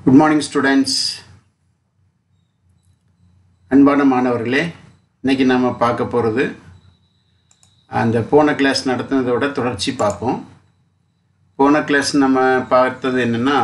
good morning students அன்பான மாணவர்களே இன்னைக்கு நம்ம பார்க்க போகிறது அந்த போன கிளாஸ் நடத்தினதோட தொடர்ச்சி பார்ப்போம் போன கிளாஸ் நம்ம பார்த்தது என்னென்னா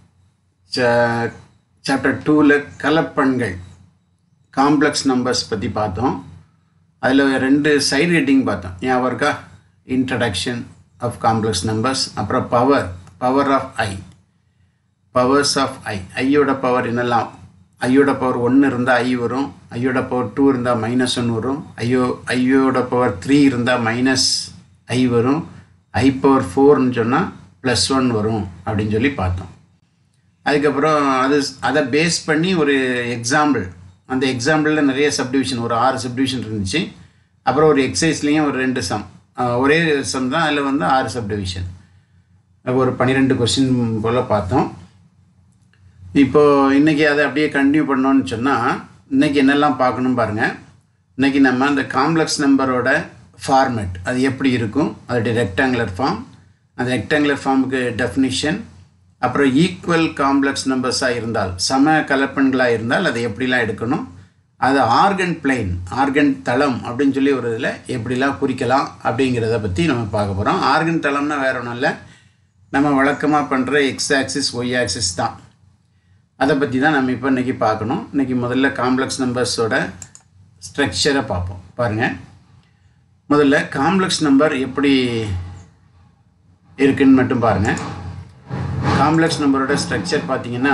சாப்டர் டூவில் கலப்பெண்கள் காம்ப்ளெக்ஸ் நம்பர்ஸ் பற்றி பார்த்தோம் அதில் ரெண்டு சைடு ஹெட்டிங் பார்த்தோம் ஞாபகம் இருக்கா இன்ட்ரடக்ஷன் ஆஃப் காம்ப்ளெக்ஸ் நம்பர்ஸ் அப்புறம் power power of I powers of I ஐயோட பவர் என்னெல்லாம் ஐயோட பவர் ஒன்று இருந்தால் ஐ வரும் ஐயோட பவர் டூ இருந்தால் மைனஸ் ஒன் வரும் ஐயோ ஐயோட பவர் த்ரீ இருந்தால் மைனஸ் ஐ வரும் ஐ பவர் ஃபோர்னு சொன்னால் ப்ளஸ் ஒன் வரும் அப்படின்னு சொல்லி பார்த்தோம் அதுக்கப்புறம் அது அதை பேஸ் பண்ணி ஒரு எக்ஸாம்பிள் அந்த எக்ஸாம்பிளில் நிறைய சப்டிவிஷன் ஒரு ஆறு சப்டிவிஷன் இருந்துச்சு அப்புறம் ஒரு எக்ஸசைஸ்லேயும் ஒரு ரெண்டு சம் ஒரே சம் தான் அதில் வந்து ஆறு சப்டிவிஷன் ஒரு பன்னிரெண்டு கொஸ்டின் போல் பார்த்தோம் இப்போ இன்றைக்கி அதை அப்படியே கண்டினியூ பண்ணோன்னு சொன்னால் இன்றைக்கி என்னெல்லாம் பார்க்கணும் பாருங்கள் இன்றைக்கி நம்ம அந்த காம்ப்ளெக்ஸ் நம்பரோட ஃபார்மேட் அது எப்படி இருக்கும் அதோடைய ரெக்டாங்குலர் ஃபார்ம் அந்த ரெக்டாங்குலர் ஃபார்முக்கு டெஃபினிஷன் அப்புறம் ஈக்குவல் காம்ப்ளெக்ஸ் நம்பர்ஸாக இருந்தால் சம கலப்பெண்களாக இருந்தால் அதை எப்படிலாம் எடுக்கணும் அது ஆர்கன் பிளைன் ஆர்கன் தளம் அப்படின்னு சொல்லி ஒரு இதில் எப்படிலாம் குறிக்கலாம் அப்படிங்கிறத பற்றி நம்ம பார்க்க போகிறோம் ஆர்கன் தளம்னா வேற ஒன்றும் இல்லை நம்ம வழக்கமாக பண்ணுற எக்ஸ் ஆக்சிஸ் ஒய் ஆக்சிஸ் தான் அதை பற்றி தான் நம்ம இப்போ இன்றைக்கி பார்க்கணும் இன்றைக்கி முதல்ல காம்ப்ளெக்ஸ் நம்பர்ஸோட ஸ்ட்ரக்சரை பார்ப்போம் பாருங்கள் முதல்ல காம்ப்ளெக்ஸ் நம்பர் எப்படி இருக்குன்னு மட்டும் பாருங்கள் காம்ப்ளெக்ஸ் நம்பரோட ஸ்ட்ரக்சர் பார்த்தீங்கன்னா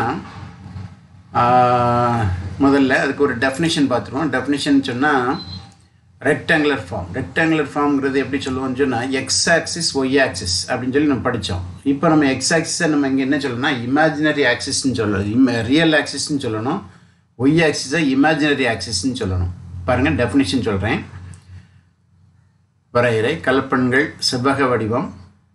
முதல்ல அதுக்கு ஒரு டெஃபினிஷன் பார்த்துருவோம் டெஃபினிஷன் சொன்னால் ரெக்டாங்குலர் ஃபார்ம் ரெக்டாங்குலர் ஃபார்ம்ங்கிறது எப்படி சொல்லுவோம்னு சொன்னால் எக்ஸ் ஆக்சிஸ் ஒய் ஆக்சிஸ் அப்படின்னு சொல்லி நம்ம படித்தோம் இப்போ நம்ம எக்ஸ் ஆக்சிஸை நம்ம இங்கே என்ன சொல்லணும்னா இமேஜினரி ஆக்சிஸ்ன்னு சொல்லணும் இம் ரியல் ஆக்சிஸ்ன்னு சொல்லணும் ஒய் ஆக்சிஸை இமேஜினரி ஆக்சிஸ்ன்னு சொல்லணும் பாருங்கள் டெஃபினிஷன் சொல்கிறேன் வரையறை கலப்பெண்கள் செவ்வக வடிவம்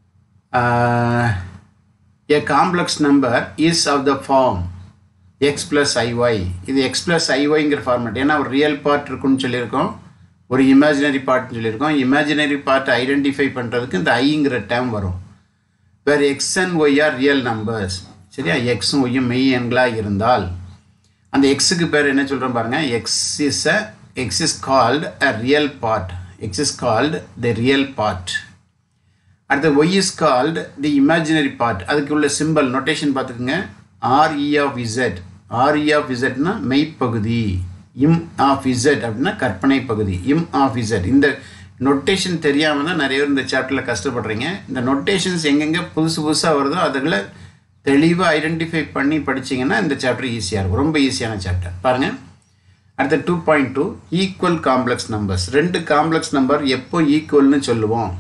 a complex number is of the form x plus iy இது x plus iyங்கிற ஃபார்மேட் ஏன்னா ஒரு ரியல் பார்ட் இருக்குன்னு சொல்லியிருக்கோம் ஒரு இமேஜினரி பார்ட்னு சொல்லியிருக்கோம் இமேஜினரி பார்ட்டை ஐடென்டிஃபை பண்ணுறதுக்கு இந்த ஐங்கிற டேம் வரும் வேறு X and Y are real numbers சரியா எக்ஸும் ஒய்யும் மெய் எண்களாக இருந்தால் அந்த எக்ஸுக்கு பேர் என்ன சொல்கிறோம் பாருங்கள் X is a X is called a real part X is called the real part அடுத்து Y is called the imaginary part அதுக்கு உள்ள சிம்பிள் நொட்டேஷன் பார்த்துக்குங்க R E of Z R E of இசட்னா மெய்ப்பகுதி இம் ஆஃப் இசட் அப்படின்னா கற்பனை பகுதி im of Z இந்த நொட்டேஷன் தெரியாமல் தான் நிறைய பேர் இந்த சாப்டரில் கஷ்டப்படுறீங்க இந்த நொட்டேஷன்ஸ் எங்கெங்கே புதுசு புதுசாக வருதோ அதுகளை தெளிவாக ஐடென்டிஃபை பண்ணி படிச்சிங்கன்னா இந்த சாப்டர் ஈஸியாக இருக்கும் ரொம்ப ஈஸியான சாப்டர் பாருங்கள் அடுத்த two point two equal complex numbers ரெண்டு காம்ப்ளெக்ஸ் நம்பர் எப்போ ஈக்குவல்னு சொல்லுவோம்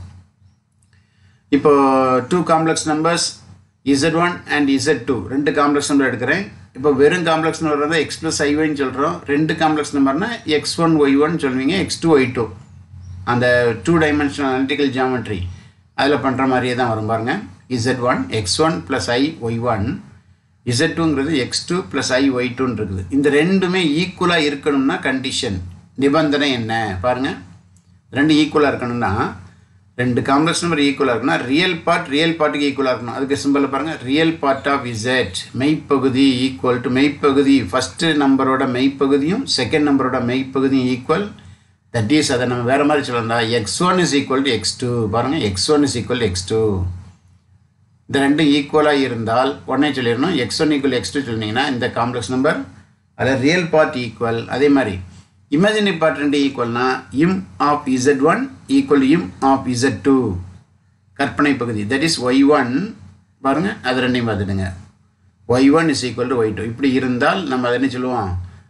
இப்போ two complex numbers Z one and Z two ரெண்டு காம்ப்ளெக்ஸ் நம்பர் எடுக்கிறேன் இப்போ வெறும் காம்ப்ளெக்ஸ் நம்பர் வந்து எக்ஸ் ப்ளஸ் ஐஒய்னு சொல்கிறோம் ரெண்டு காம்ப்ளெக்ஸ் நம்பர்னா எக்ஸ் ஒன் ஒய் ஒன் சொல்லுவீங்க எக்ஸ் டூ ஒய் டூ அந்த டூ டைமென்ஷனல் அனலிட்டிக்கல் ஜாமெட்ரி அதில் பண்ணுற மாதிரியே தான் வரும் பாருங்கள் Z one X one plus I Y one Z டூங்கிறது X two plus I Y டூன்னு இருக்குது இந்த ரெண்டுமே ஈக்குவலாக இருக்கணும்னா கண்டிஷன் நிபந்தனை என்ன பாருங்கள் ரெண்டு ஈக்குவலாக இருக்கணும்னா ரெண்டு காம்ப்ளெக்ஸ் நம்பர் ஈக்குவலாக இருக்குன்னா ரியல் பார்ட் ரியல் பார்ட்டுக்கு ஈக்குவலாக இருக்கணும் அதுக்கு சிம்பிளில் பாருங்கள் ரியல் பார்ட் ஆஃப் இசட் மெய்ப்பகுதி ஈக்குவல் டு மெய்ப்பகுதி ஃபஸ்ட்டு நம்பரோட மெய்ப்பகுதியும் செகண்ட் நம்பரோட மெய்ப்பகுதியும் ஈக்குவல் தட் இஸ் அதை நம்ம வேறு மாதிரி சொல்லலாம் X one is equal to X two பாருங்கள் X one is equal X two இந்த ரெண்டும் ஈக்குவலாக இருந்தால் உடனே சொல்லிடணும் X one equal X two சொன்னீங்கன்னா இந்த காம்ப்ளெக்ஸ் நம்பர் அதில் ரியல் பார்ட் ஈக்குவல் அதே மாதிரி இமேஜினரி பார்ட் ரெண்டு ஈக்குவல்னா im of Z one equal im of Z two கற்பனை பகுதி தட் இஸ் ஒய் ஒன் பாருங்கள் அது ரெண்டையும் பார்த்துடுங்க Y one is equal to Y two இப்படி இருந்தால் நம்ம அதை என்ன சொல்லுவோம்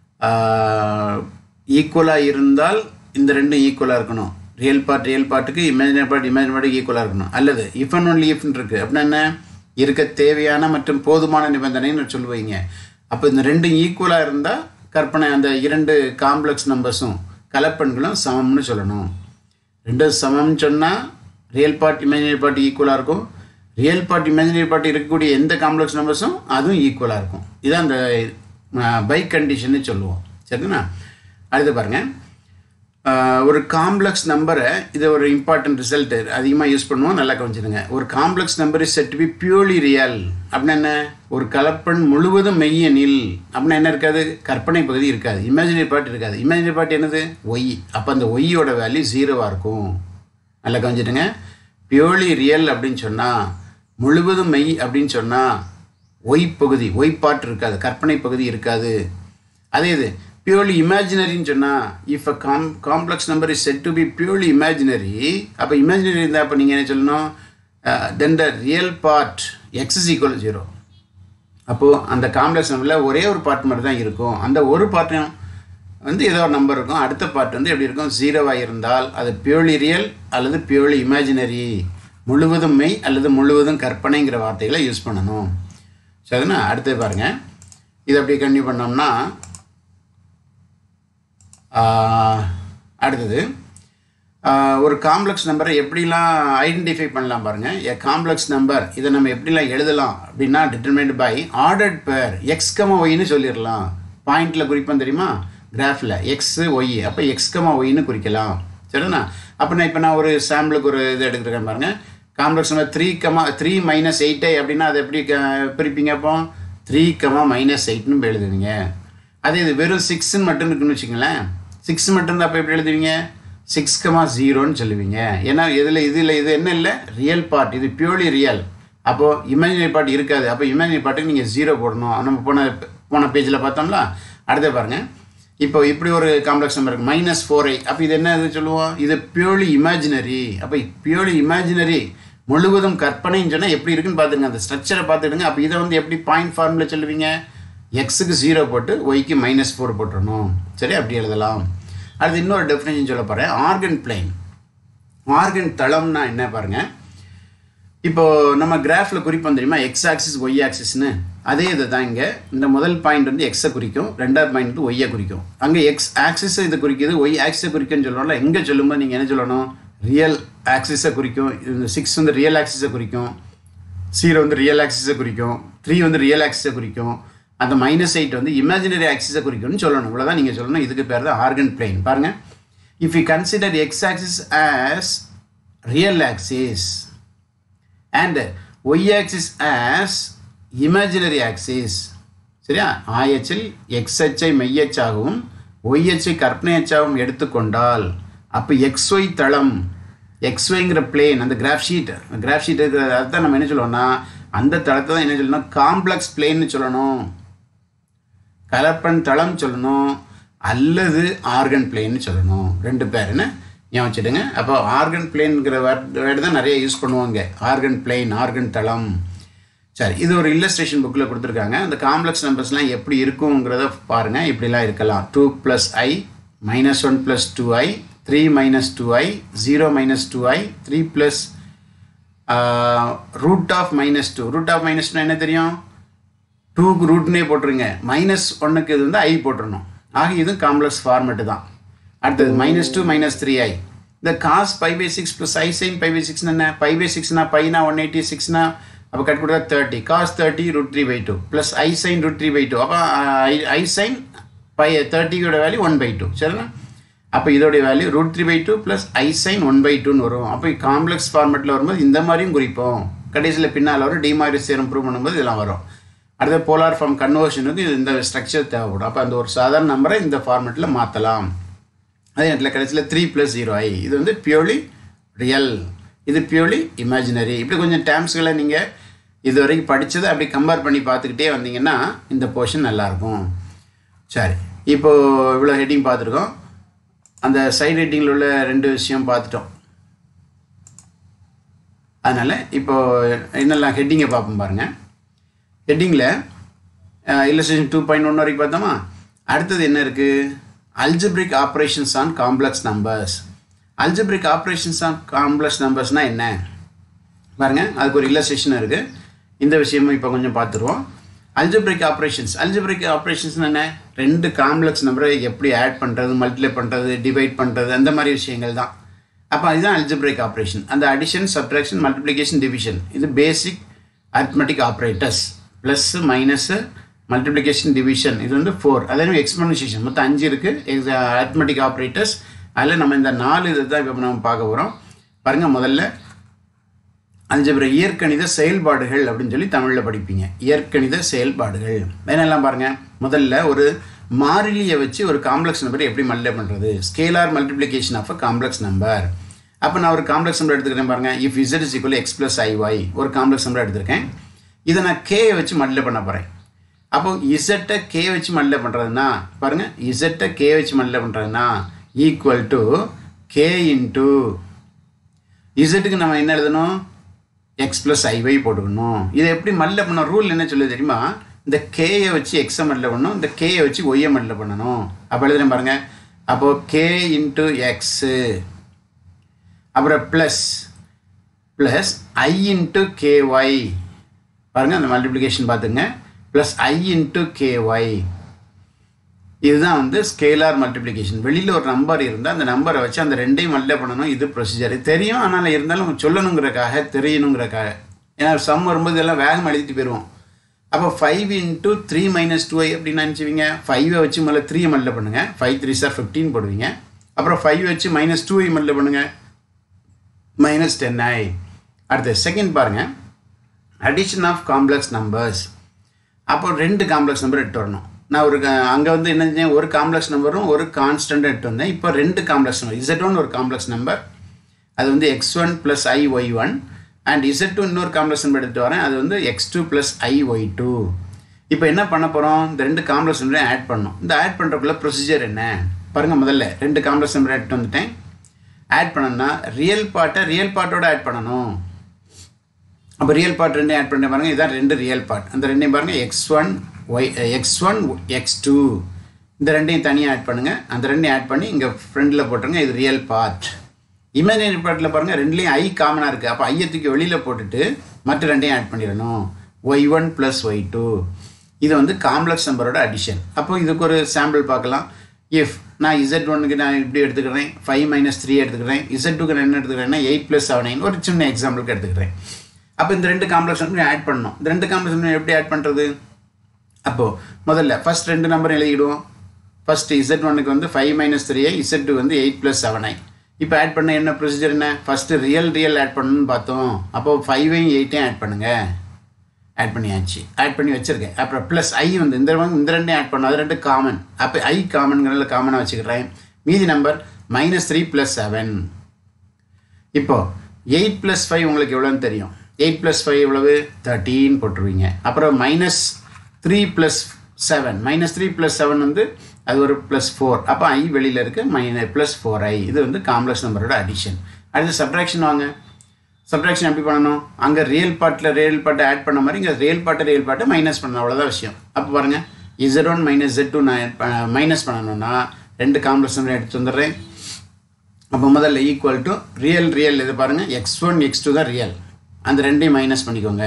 ஈக்குவலாக இருந்தால் இந்த ரெண்டும் ஈக்குவலாக இருக்கணும் ரியல் பார்ட் ரியல் பார்ட்டுக்கு இமேஜினரி பார்ட் இமேஜினரி பார்ட்டுக்கு ஈக்குவலாக இருக்கணும் அல்லது இஃப் அண்ட் ஒன்லி இஃப்னு இருக்குது அப்படின்னா என்ன இருக்க தேவையான மற்றும் போதுமான நிபந்தனைன்னு சொல்லுவீங்க அப்போ இந்த ரெண்டும் ஈக்குவலாக இருந்தால் கற்பனை அந்த இரண்டு காம்ப்ளெக்ஸ் நம்பர்ஸும் கலப்பெண்களும் சமம்னு சொல்லணும் ரெண்டு சமம்னு சொன்னால் ரியல் பார்ட் இமேஜினரி பார்ட் ஈக்குவலாக இருக்கும் ரியல் பார்ட் இமேஜினரி பார்ட் இருக்கக்கூடிய எந்த காம்ப்ளெக்ஸ் நம்பர்ஸும் அதுவும் ஈக்குவலாக இருக்கும் இதான் அந்த பை கண்டிஷன்னு சொல்லுவோம் சரிங்களா அடுத்து பாருங்கள் ஆஹ், ஒரு காம்ப்ளெக்ஸ் நம்பரை இது ஒரு இம்பார்ட்டன்ட் ரிசல்ட் அதிகமாக யூஸ் பண்ணுவோம் நல்லா கவனிச்சிடுங்க ஒரு complex number is set to be purely real அப்படின்னா என்ன ஒரு கலப்பெண் முழுவதும் மெய்யெனில் அப்படின்னா என்ன இருக்காது கற்பனை பகுதி இருக்காது இமேஜினரி பார்ட் இருக்காது இமேஜினரி பார்ட் என்னது ஒய் அப்போ அந்த ஒய்யோட வேல்யூ ஜீரோவாக இருக்கும் நல்லா கவனிச்சிடுங்க பியூர்லி ரியல் அப்படின்னு சொன்னால் முழுவதும் மெய் அப்படின்னு சொன்னால் ஒய் பகுதி ஒய் பார்ட் இருக்காது கற்பனை பகுதி இருக்காது அதே இது பியூர்லி இமேஜினரின்னு சொன்னால் if a com complex number is set to be purely imaginary அப்போ இமேஜினரி இருந்தால் அப்போ நீங்கள் என்ன சொல்லணும் then the real part X is equal zero அப்போது அந்த காம்ப்ளெக்ஸ் நம்பரில் ஒரே ஒரு பார்ட் மட்டும் தான் இருக்கும் அந்த ஒரு பார்ட்டும் வந்து ஏதோ ஒரு நம்பர் இருக்கும் அடுத்த பார்ட் வந்து எப்படி இருக்கும் ஜீரோவாக இருந்தால் அது பியூர்லி ரியல் அல்லது பியூர்லி இமேஜினரி முழுவதும் மெய் அல்லது முழுவதும் கற்பனைங்கிற வார்த்தைகளை யூஸ் பண்ணணும் சரிண்ணா அடுத்து பாருங்கள் இதை அப்படி கன்டினியூ பண்ணோம்னா ஆஹ், அடுத்தது ஆஹ், ஒரு காம்ப்ளெக்ஸ் நம்பரை எப்படிலாம் ஐடென்டிஃபை பண்ணலாம் பாருங்கள் எ காம்ப்ளெக்ஸ் நம்பர் இதை நம்ம எப்படிலாம் எழுதலாம் அப்படின்னா determined by ordered pair X comma ஒய்னு சொல்லிடலாம் பாயிண்டில் குறிப்போம் தெரியுமா கிராஃபில் எக்ஸு ஒய் அப்போ எக்ஸ் கமா ஒய்னு குறிக்கலாம் சரிண்ணா அப்போ நான் இப்போ நான் ஒரு சாம்பிளுக்கு ஒரு இது எடுத்துருக்கேன் பாருங்கள் complex number three comma three minus எயிட்டே அப்படின்னா அதை எப்படி க- பிரிப்பீங்க அப்போ த்ரீ கமா மைனஸ் எயிட்னு எழுதுவீங்க அதே இது வெறும் சிக்ஸ்ன்னு மட்டும் இருக்குன்னு வச்சுங்களேன் சிக்ஸ் மட்டும் இருந்தால் அப்போ எப்படி எழுதுவீங்க சிக்ஸ் கமா ஜீரோன்னு சொல்லுவீங்க ஏன்னா இதில் இதில் இது என்ன இல்லை ரியல் பார்ட் இது பியூர்லி ரியல் அப்போது இமேஜினரி பார்ட் இருக்காது அப்போ இமேஜினரி பார்ட்டுக்கு நீங்கள் ஜீரோ போடணும் நம்ம போன போன பேஜில் பார்த்தோம்ல அடுத்து பாருங்கள் இப்போ இப்படி ஒரு காம்ப்ளெக்ஸ் நம்பர் இருக்கு மைனஸ் ஃபோர் ஐ அப்போ இது என்ன இது சொல்லுவோம் இது பியூர்லி இமேஜினரி அப்போ பியூர்லி இமேஜினரி முழுவதும் கற்பனைன்னு சொன்னால் எப்படி இருக்குன்னு பார்த்துங்க அந்த ஸ்ட்ரக்சரை பார்த்துடுங்க அப்போ இதை வந்து எப்படி பாயிண்ட் ஃபார்முலா சொல்லுவீங்க எக்ஸுக்கு ஜீரோ போட்டு ஒய்க்கு மைனஸ் ஃபோர் போட்டுறணும் சரி அப்படி எழுதலாம் அடுத்து இன்னொரு டெஃபினேஷன் சொல்ல போகிறேன் ஆர்கன் பிளைன் ஆர்கன் தளம்னா என்ன பாருங்கள் இப்போ நம்ம கிராஃபில் குறிப்போம் தெரியுமா எக்ஸ் ஆக்சிஸ் ஒய் ஆக்சிஸ்னு அதே இதை தான் இங்கே இந்த முதல் பாயிண்ட் வந்து எக்ஸை குறிக்கும் ரெண்டாவது பாயிண்ட் வந்து ஒய்யை குறிக்கும் அங்கே எக்ஸ் ஆக்சிஸை இது குறிக்குது ஒய் ஆக்சிஸை குறிக்கும்னு சொல்லணும்ல எங்கே சொல்லும்போது நீங்கள் என்ன சொல்லணும் ரியல் ஆக்சிஸை குறிக்கும் இந்த சிக்ஸ் வந்து ரியல் ஆக்சிஸை குறிக்கும் ஜீரோ வந்து ரியல் ஆக்சிஸை குறிக்கும் த்ரீ வந்து ரியல் ஆக்சிஸை குறிக்கும் அந்த மைனஸ் எயிட் வந்து இமேஜினரி ஆக்சிஸை குறிக்கும்னு சொல்லணும் இவ்வளோதான் நீங்கள் சொல்லணும் இதுக்கு பேர் தான் ஆர்கன் பிளைன் பாருங்கள் if you consider X axis as real axis and y-axis as imaginary axis சரியா ஆயச்சில் எக்ஸ் அச்சை மெய்யச்சாகவும் ஒய் அச்சை கற்பனை அச்சாகவும் எடுத்துக்கொண்டால் அப்போ எக்ஸ்ஒய் தளம் எக்ஸ்ஒய்ங்கிற பிளேன் அந்த கிராஃப் ஷீட் கிராஃப் ஷீட் இருக்கிற அதுதான் நம்ம என்ன சொல்லுவோம்னா அந்த தளத்தை தான் என்ன சொல்லணும் காம்ப்ளெக்ஸ் பிளேன்னு சொல்லணும் கலப்பன் தளம் சொல்லணும் அல்லது ஆர்கன் பிளேன்னு சொல்லணும் ரெண்டு பேர் என்ன ஞாபகம் வச்சுடுங்க அப்போ ஆர்கன் பிளேன்ங்கிற வேர்டு தான் நிறைய யூஸ் பண்ணுவாங்க ஆர்கன் பிளேன் ஆர்கன் தளம் சரி இது ஒரு இல்லஸ்ட்ரேஷன் புக்கில் கொடுத்துருக்காங்க அந்த காம்ப்ளெக்ஸ் நம்பர்ஸ்லாம் எப்படி இருக்குங்கிறத பாருங்கள் இப்படிலாம் இருக்கலாம் two plus I minus one plus two I three minus two I zero minus two I three plus root of minus two root of minus என்ன தெரியும் டூக்கு ரூட்னே போட்டுருங்க மைனஸ் ஒன்றுக்கு இது வந்து ஐ போட்டுருணும் ஆக இதுவும் காம்ப்ளெக்ஸ் ஃபார்மெட்டு தான் அடுத்தது minus two minus three I இந்த cos pi by six plus I sine pi by six என்ன பை பை சிக்ஸ்னா பைனா ஒன் எயிட்டி சிக்ஸ்னா அப்போ கட் கொடுத்தா thirty cos thirty root three by two plus I sine root three by two அப்போ I I sine pi தேர்ட்டியோட value one by two சரிண்ணா அப்போ இதோடைய value root three by two plus I sine one by டூன்னு வரும் அப்போ complex ஃபார்மெட்டில் வரும்போது இந்த மாதிரியும் குறிப்போம் கடைசியில் பின்னால் வரும் டிமாரிஸ் சேரம் ப்ரூவ் பண்ணும்போது இதெல்லாம் வரும் அடுத்த போலார் ஃபார்ம் கன்வர்ஷனுக்கு இது இந்த ஸ்ட்ரக்சர் தேவைப்படும் அப்போ அந்த ஒரு சாதாரண நம்பரை இந்த ஃபார்மெட்டில் மாற்றலாம் அதே நேரத்தில் கடைசியில் த்ரீ ப்ளஸ் ஜீரோ ஐ இது வந்து பியூர்லி ரியல் இது பியூர்லி இமேஜினரி இப்படி கொஞ்சம் டேர்ம்ஸ்களை நீங்கள் இது வரைக்கும் படித்ததை அப்படி கம்பேர் பண்ணி பார்த்துக்கிட்டே வந்தீங்கன்னா இந்த போர்ஷன் நல்லாயிருக்கும் சரி இப்போது இவ்வளோ ஹெட்டிங் பார்த்துருக்கோம் அந்த சைடு ஹெட்டிங்கில் உள்ள ரெண்டு விஷயம் பார்த்துட்டோம் அதனால் இப்போது என்னெல்லாம் ஹெட்டிங்கை பார்ப்போம் பாருங்கள் ஹெட்டிங்கில் இல்லஸ்ட்ரேஷன் டூ பாயிண்ட் ஒன் வரைக்கும் பார்த்தோமா அடுத்தது என்ன இருக்குது algebraic operations on complex numbers algebraic operations on complex நம்பர்ஸ்னால் என்ன பாருங்கள் அதுக்கு ஒரு இல்லஸ்ட்ரேஷன் இருக்குது இந்த விஷயமும் இப்போ கொஞ்சம் பார்த்துருவோம் அல்ஜிப்ரிக் ஆப்ரேஷன்ஸ் அல்ஜிப்ரிக் ஆப்ரேஷன்ஸ் என்ன ரெண்டு காம்ப்ளெக்ஸ் நம்பரை எப்படி ஆட் பண்ணுறது மல்டிப்ளை பண்ணுறது டிவைட் பண்ணுறது அந்த மாதிரி விஷயங்கள் தான் அப்போ அதுதான் அல்ஜிப்ரிக் ஆப்ரேஷன் அந்த அடிஷன் சப்ட்ராக்ஷன் மல்டிப்ளிகேஷன் டிவிஷன் இது basic arithmetic operators plus minus multiplication division இது வந்து ஃபோர் அதே எக்ஸ்போனன்சியேஷன் மொத்தம் அஞ்சு இருக்குது அரித்மெட்டிக் ஆப்ரேட்டர்ஸ் அதில் நம்ம இந்த நாலு இதை தான் இப்போ நம்ம பார்க்க போகிறோம் பாருங்கள் முதல்ல அல்ஜிப்ரா இயற்கணித செயல்பாடுகள் அப்படின்னு சொல்லி தமிழில் படிப்பீங்க இயற்கணித செயல்பாடுகள் என்னெல்லாம் பாருங்கள் முதல்ல ஒரு மாறிலியை வச்சு ஒரு காம்ப்ளெக்ஸ் நம்பர் எப்படி மல்டிப்ளை பண்ணுறது scalar multiplication of a complex number அப்போ நான் ஒரு காம்ப்ளெக்ஸ் நம்பர் எடுத்துக்கிறேன் பாருங்கள் if Z is equal X plus I Y ஒரு காம்ப்ளெக்ஸ் நம்பர் எடுத்திருக்கேன் இதை நான் கேயை வச்சு மல்டிப்ளை பண்ண போகிறேன் அப்போ இசட்டை கே வச்சு மல்டிப்ளை பண்ணுறதுனா பாருங்கள் இசட்டை கே வச்சு மல்டிப்ளை பண்ணுறதுனா ஈக்குவல் டு கே இன்ட்டு இசட்டுக்கு நம்ம என்ன எழுதணும் எக்ஸ் ப்ளஸ் ஐவை போட்டுக்கணும் இதை எப்படி மல்ல பண்ண ரூல் என்ன சொல்லுது தெரியுமா இந்த கேயை வச்சு எக்ஸை மல்ல பண்ணணும் இந்த கேயை வச்சு ஒய்யை மல்ல பண்ணணும் அப்போ எழுதுறேன் பாருங்கள் அப்போது கே இன்ட்டு எக்ஸு அப்புறம் ப்ளஸ் ப்ளஸ் ஐ இன்ட்டு கேஒய் பாருங்கள் அந்த மல்டிப்ளிகேஷன் பார்த்துங்க ப்ளஸ் ஐ இன்ட்டு கேஒய் இதுதான் வந்து ஸ்கேலார் மல்டிப்ளிகேஷன் வெளியில் ஒரு நம்பர் இருந்தால் அந்த நம்பரை வச்சு அந்த ரெண்டையும் மல்ல பண்ணணும் இது ப்ரொசீஜர் தெரியும் ஆனால் இருந்தாலும் சொல்லணுங்கிறக்காக தெரியணுங்கிறக்காக ஏன்னா சம் வரும்போது இதெல்லாம் வேகம் எழுதிட்டு போயிடுவோம் அப்போ five into three minus two I அப்படின்னு நினச்சிவிங்க ஃபைவை வச்சு முதல்ல த்ரீ மல்ல பண்ணுங்கள் ஃபைவ் த்ரீ சார் ஃபிஃப்டீன் போடுவீங்க அப்புறம் ஃபைவ் வச்சு மைனஸ் டூ ஐ மல்ல பண்ணுங்கள் மைனஸ் டென் ஐ அடுத்து செகண்ட் பாருங்கள் அடிஷன் ஆஃப் காம்ப்ளெக்ஸ் நம்பர்ஸ் அப்போ ரெண்டு காம்ப்ளெக்ஸ் நம்பர் எடுத்து வரணும் நான் ஒரு அங்கே வந்து என்ன செஞ்சேன் ஒரு காம்ப்ளெக்ஸ் நம்பரும் ஒரு கான்ஸ்டன்ட் எடுத்து வந்தேன் இப்போ ரெண்டு காம்ப்ளெக்ஸ் நம்பர் இசட் ஒன் ஒரு காம்ப்ளெக்ஸ் நம்பர் அது வந்து X one plus I Y one and Z two இன்னொரு காம்ப்ளெக்ஸ் நம்பர் எடுத்து வரேன் அது வந்து X two plus I Y two இப்போ என்ன பண்ண போகிறோம் இந்த ரெண்டு காம்ப்ளெக்ஸ் நம்பரையும் ஆட் பண்ணணும் இந்த ஆட் பண்ணுறக்குள்ள ப்ரொசீஜர் என்ன பாருங்கள் முதல்ல ரெண்டு காம்ப்ளெக்ஸ் நம்பர் எடுத்து வந்துட்டேன் ஆட் பண்ணணும்னா ரியல் பார்ட்டை ரியல் பார்ட்டோட ஆட் பண்ணணும் அப்போ ரியல் பார்ட் ரெண்டையும் ஆட் பண்ணி பாருங்கள் இதான் ரெண்டு ரியல் பார்ட் அந்த ரெண்டையும் பாருங்கள் X one Y X one X two இந்த ரெண்டையும் தனியாக ஆட் பண்ணுங்கள் அந்த ரெண்டையும் ஆட் பண்ணி இங்கே ஃப்ரெண்டில் போட்டுருங்க இது ரியல் பார்ட் இமேஜினரி பார்ட்டில் பாருங்கள் ரெண்டுலேயும் ஐ காமனாக இருக்குது அப்போ ஐயை தூக்கி வெளியில் போட்டுட்டு மற்ற ரெண்டையும் ஆட் பண்ணிடணும் Y one plus Y two இது வந்து காம்ப்ளெக்ஸ் நம்பரோட அடிஷன் அப்போ இதுக்கு ஒரு சாம்பிள் பார்க்கலாம் இஃப் நான் இசட் ஒன்னுக்கு நான் இப்படி எடுத்துக்கிறேன் ஃபைவ் மைனஸ் த்ரீ எடுத்துக்கிறேன் இசட் டூக்கு நான் என்ன எடுத்துக்கிறேன்னா எயிட் ப்ளஸ் செவன் நைன் ஒரு சின்ன எக்ஸாம்பிளுக்கு எடுத்துக்கிறேன் அப்போ இந்த ரெண்டு காம்ப்ளெக்ஸ் நம்பர் ஆட் பண்ணணும் இந்த ரெண்டு காம்ப்ளெக்ஸ் நம்பர் எப்படி ஆட் பண்ணுறது அப்போது முதல்ல ஃபஸ்ட் ரெண்டு நம்பர் எழுதிடுவோம் ஃபஸ்ட்டு இசட் ஒனுக்கு வந்து five minus three I Z two வந்து எயிட் ப்ளஸ் செவன் ஐ இப்போ ஆட் பண்ண என்ன ப்ரொசீஜர் என்ன ஃபஸ்ட்டு ரியல் ரியல் ஆட் பண்ணணும்னு பார்த்தோம் அப்போது ஃபைவையும் எயிட்டையும் ஆட் பண்ணுங்கள் ஆட் பண்ணியாச்சு ஆட் பண்ணி வச்சுருக்கேன் அப்புறம் ப்ளஸ் ஐ வந்து இந்த இந்த ரெண்டையும் ஆட் பண்ணோம் அது ரெண்டு காமன் அப்போ ஐ காமன்கிறதுல காமனாக வச்சுக்கிறேன் மீதி number minus three plus seven இப்போது எயிட் ப்ளஸ் ஃபைவ் உங்களுக்கு எவ்வளோன்னு தெரியும் எயிட் ப்ளஸ் ஃபைவ் எவ்வளவு தேர்ட்டீன் போட்டுருவீங்க அப்புறம் minus three plus seven minus three plus seven வந்து அது ஒரு ப்ளஸ் ஃபோர் அப்போ ஐ வெளியில் இருக்குது மைனஸ் ப்ளஸ் ஃபோர் ஐ இது வந்து காம்ப்ளெக்ஸ் நம்பரோட அடிஷன் அடுத்து சப்ட்ராக்ஷன் வாங்க சப்ட்ராக்ஷன் எப்படி பண்ணணும் அங்கே ரியல் பார்ட்டில் ரியல் பார்ட்டை ஆட் பண்ண மாதிரி இங்கே ரியல் பார்ட்டை ரியல் பார்ட்டை மைனஸ் பண்ணணும் அவ்வளோதான் விஷயம் அப்போ பாருங்கள் Z one minus Z two நான் மைனஸ் பண்ணணும்னா ரெண்டு காம்ப்ளெக்ஸ் நம்பர் எடுத்து வந்துடுறேன் அப்போ முதல்ல ஈக்குவல் டு ரியல் ரியல் இது பாருங்கள் எக்ஸ் ஒன் எக்ஸ் டூ தான் ரியல் அந்த ரெண்டையும் மைனஸ் பண்ணிக்கோங்க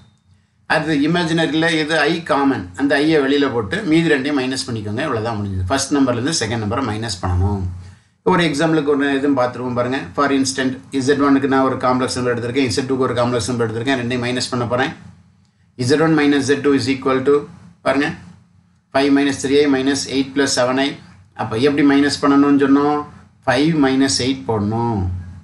அது இமேஜினரியில் எது ஐ காமன் அந்த ஐயை வெளியில் போட்டு மீதி ரெண்டையும் மைனஸ் பண்ணிக்கோங்க இவ்வளோதான் முடிஞ்சது ஃபஸ்ட் நம்பர்லேருந்து செகண்ட் நம்பரை மைனஸ் பண்ணணும் ஒரு எக்ஸாம்பிளுக்கு ஒரு இதுவும் பார்த்துருவோம் பாருங்கள் ஃபார் இன்ஸ்டன்ட் இசட் ஒனுக்கு நான் ஒரு காம்ப்ளெக்ஸ் நம்பர் எடுத்திருக்கேன் இசட் டூக்கு ஒரு காம்ப்ளெக்ஸ் நம்பர் எடுத்திருக்கேன் ரெண்டையும் மைனஸ் பண்ண போகிறேன் Z one minus Z two is equal to பாருங்கள் five minus three I minus eight plus seven I அப்போ எப்படி மைனஸ் பண்ணணும்னு சொன்னோம் ஃபைவ் மைனஸ் எயிட் போடணும்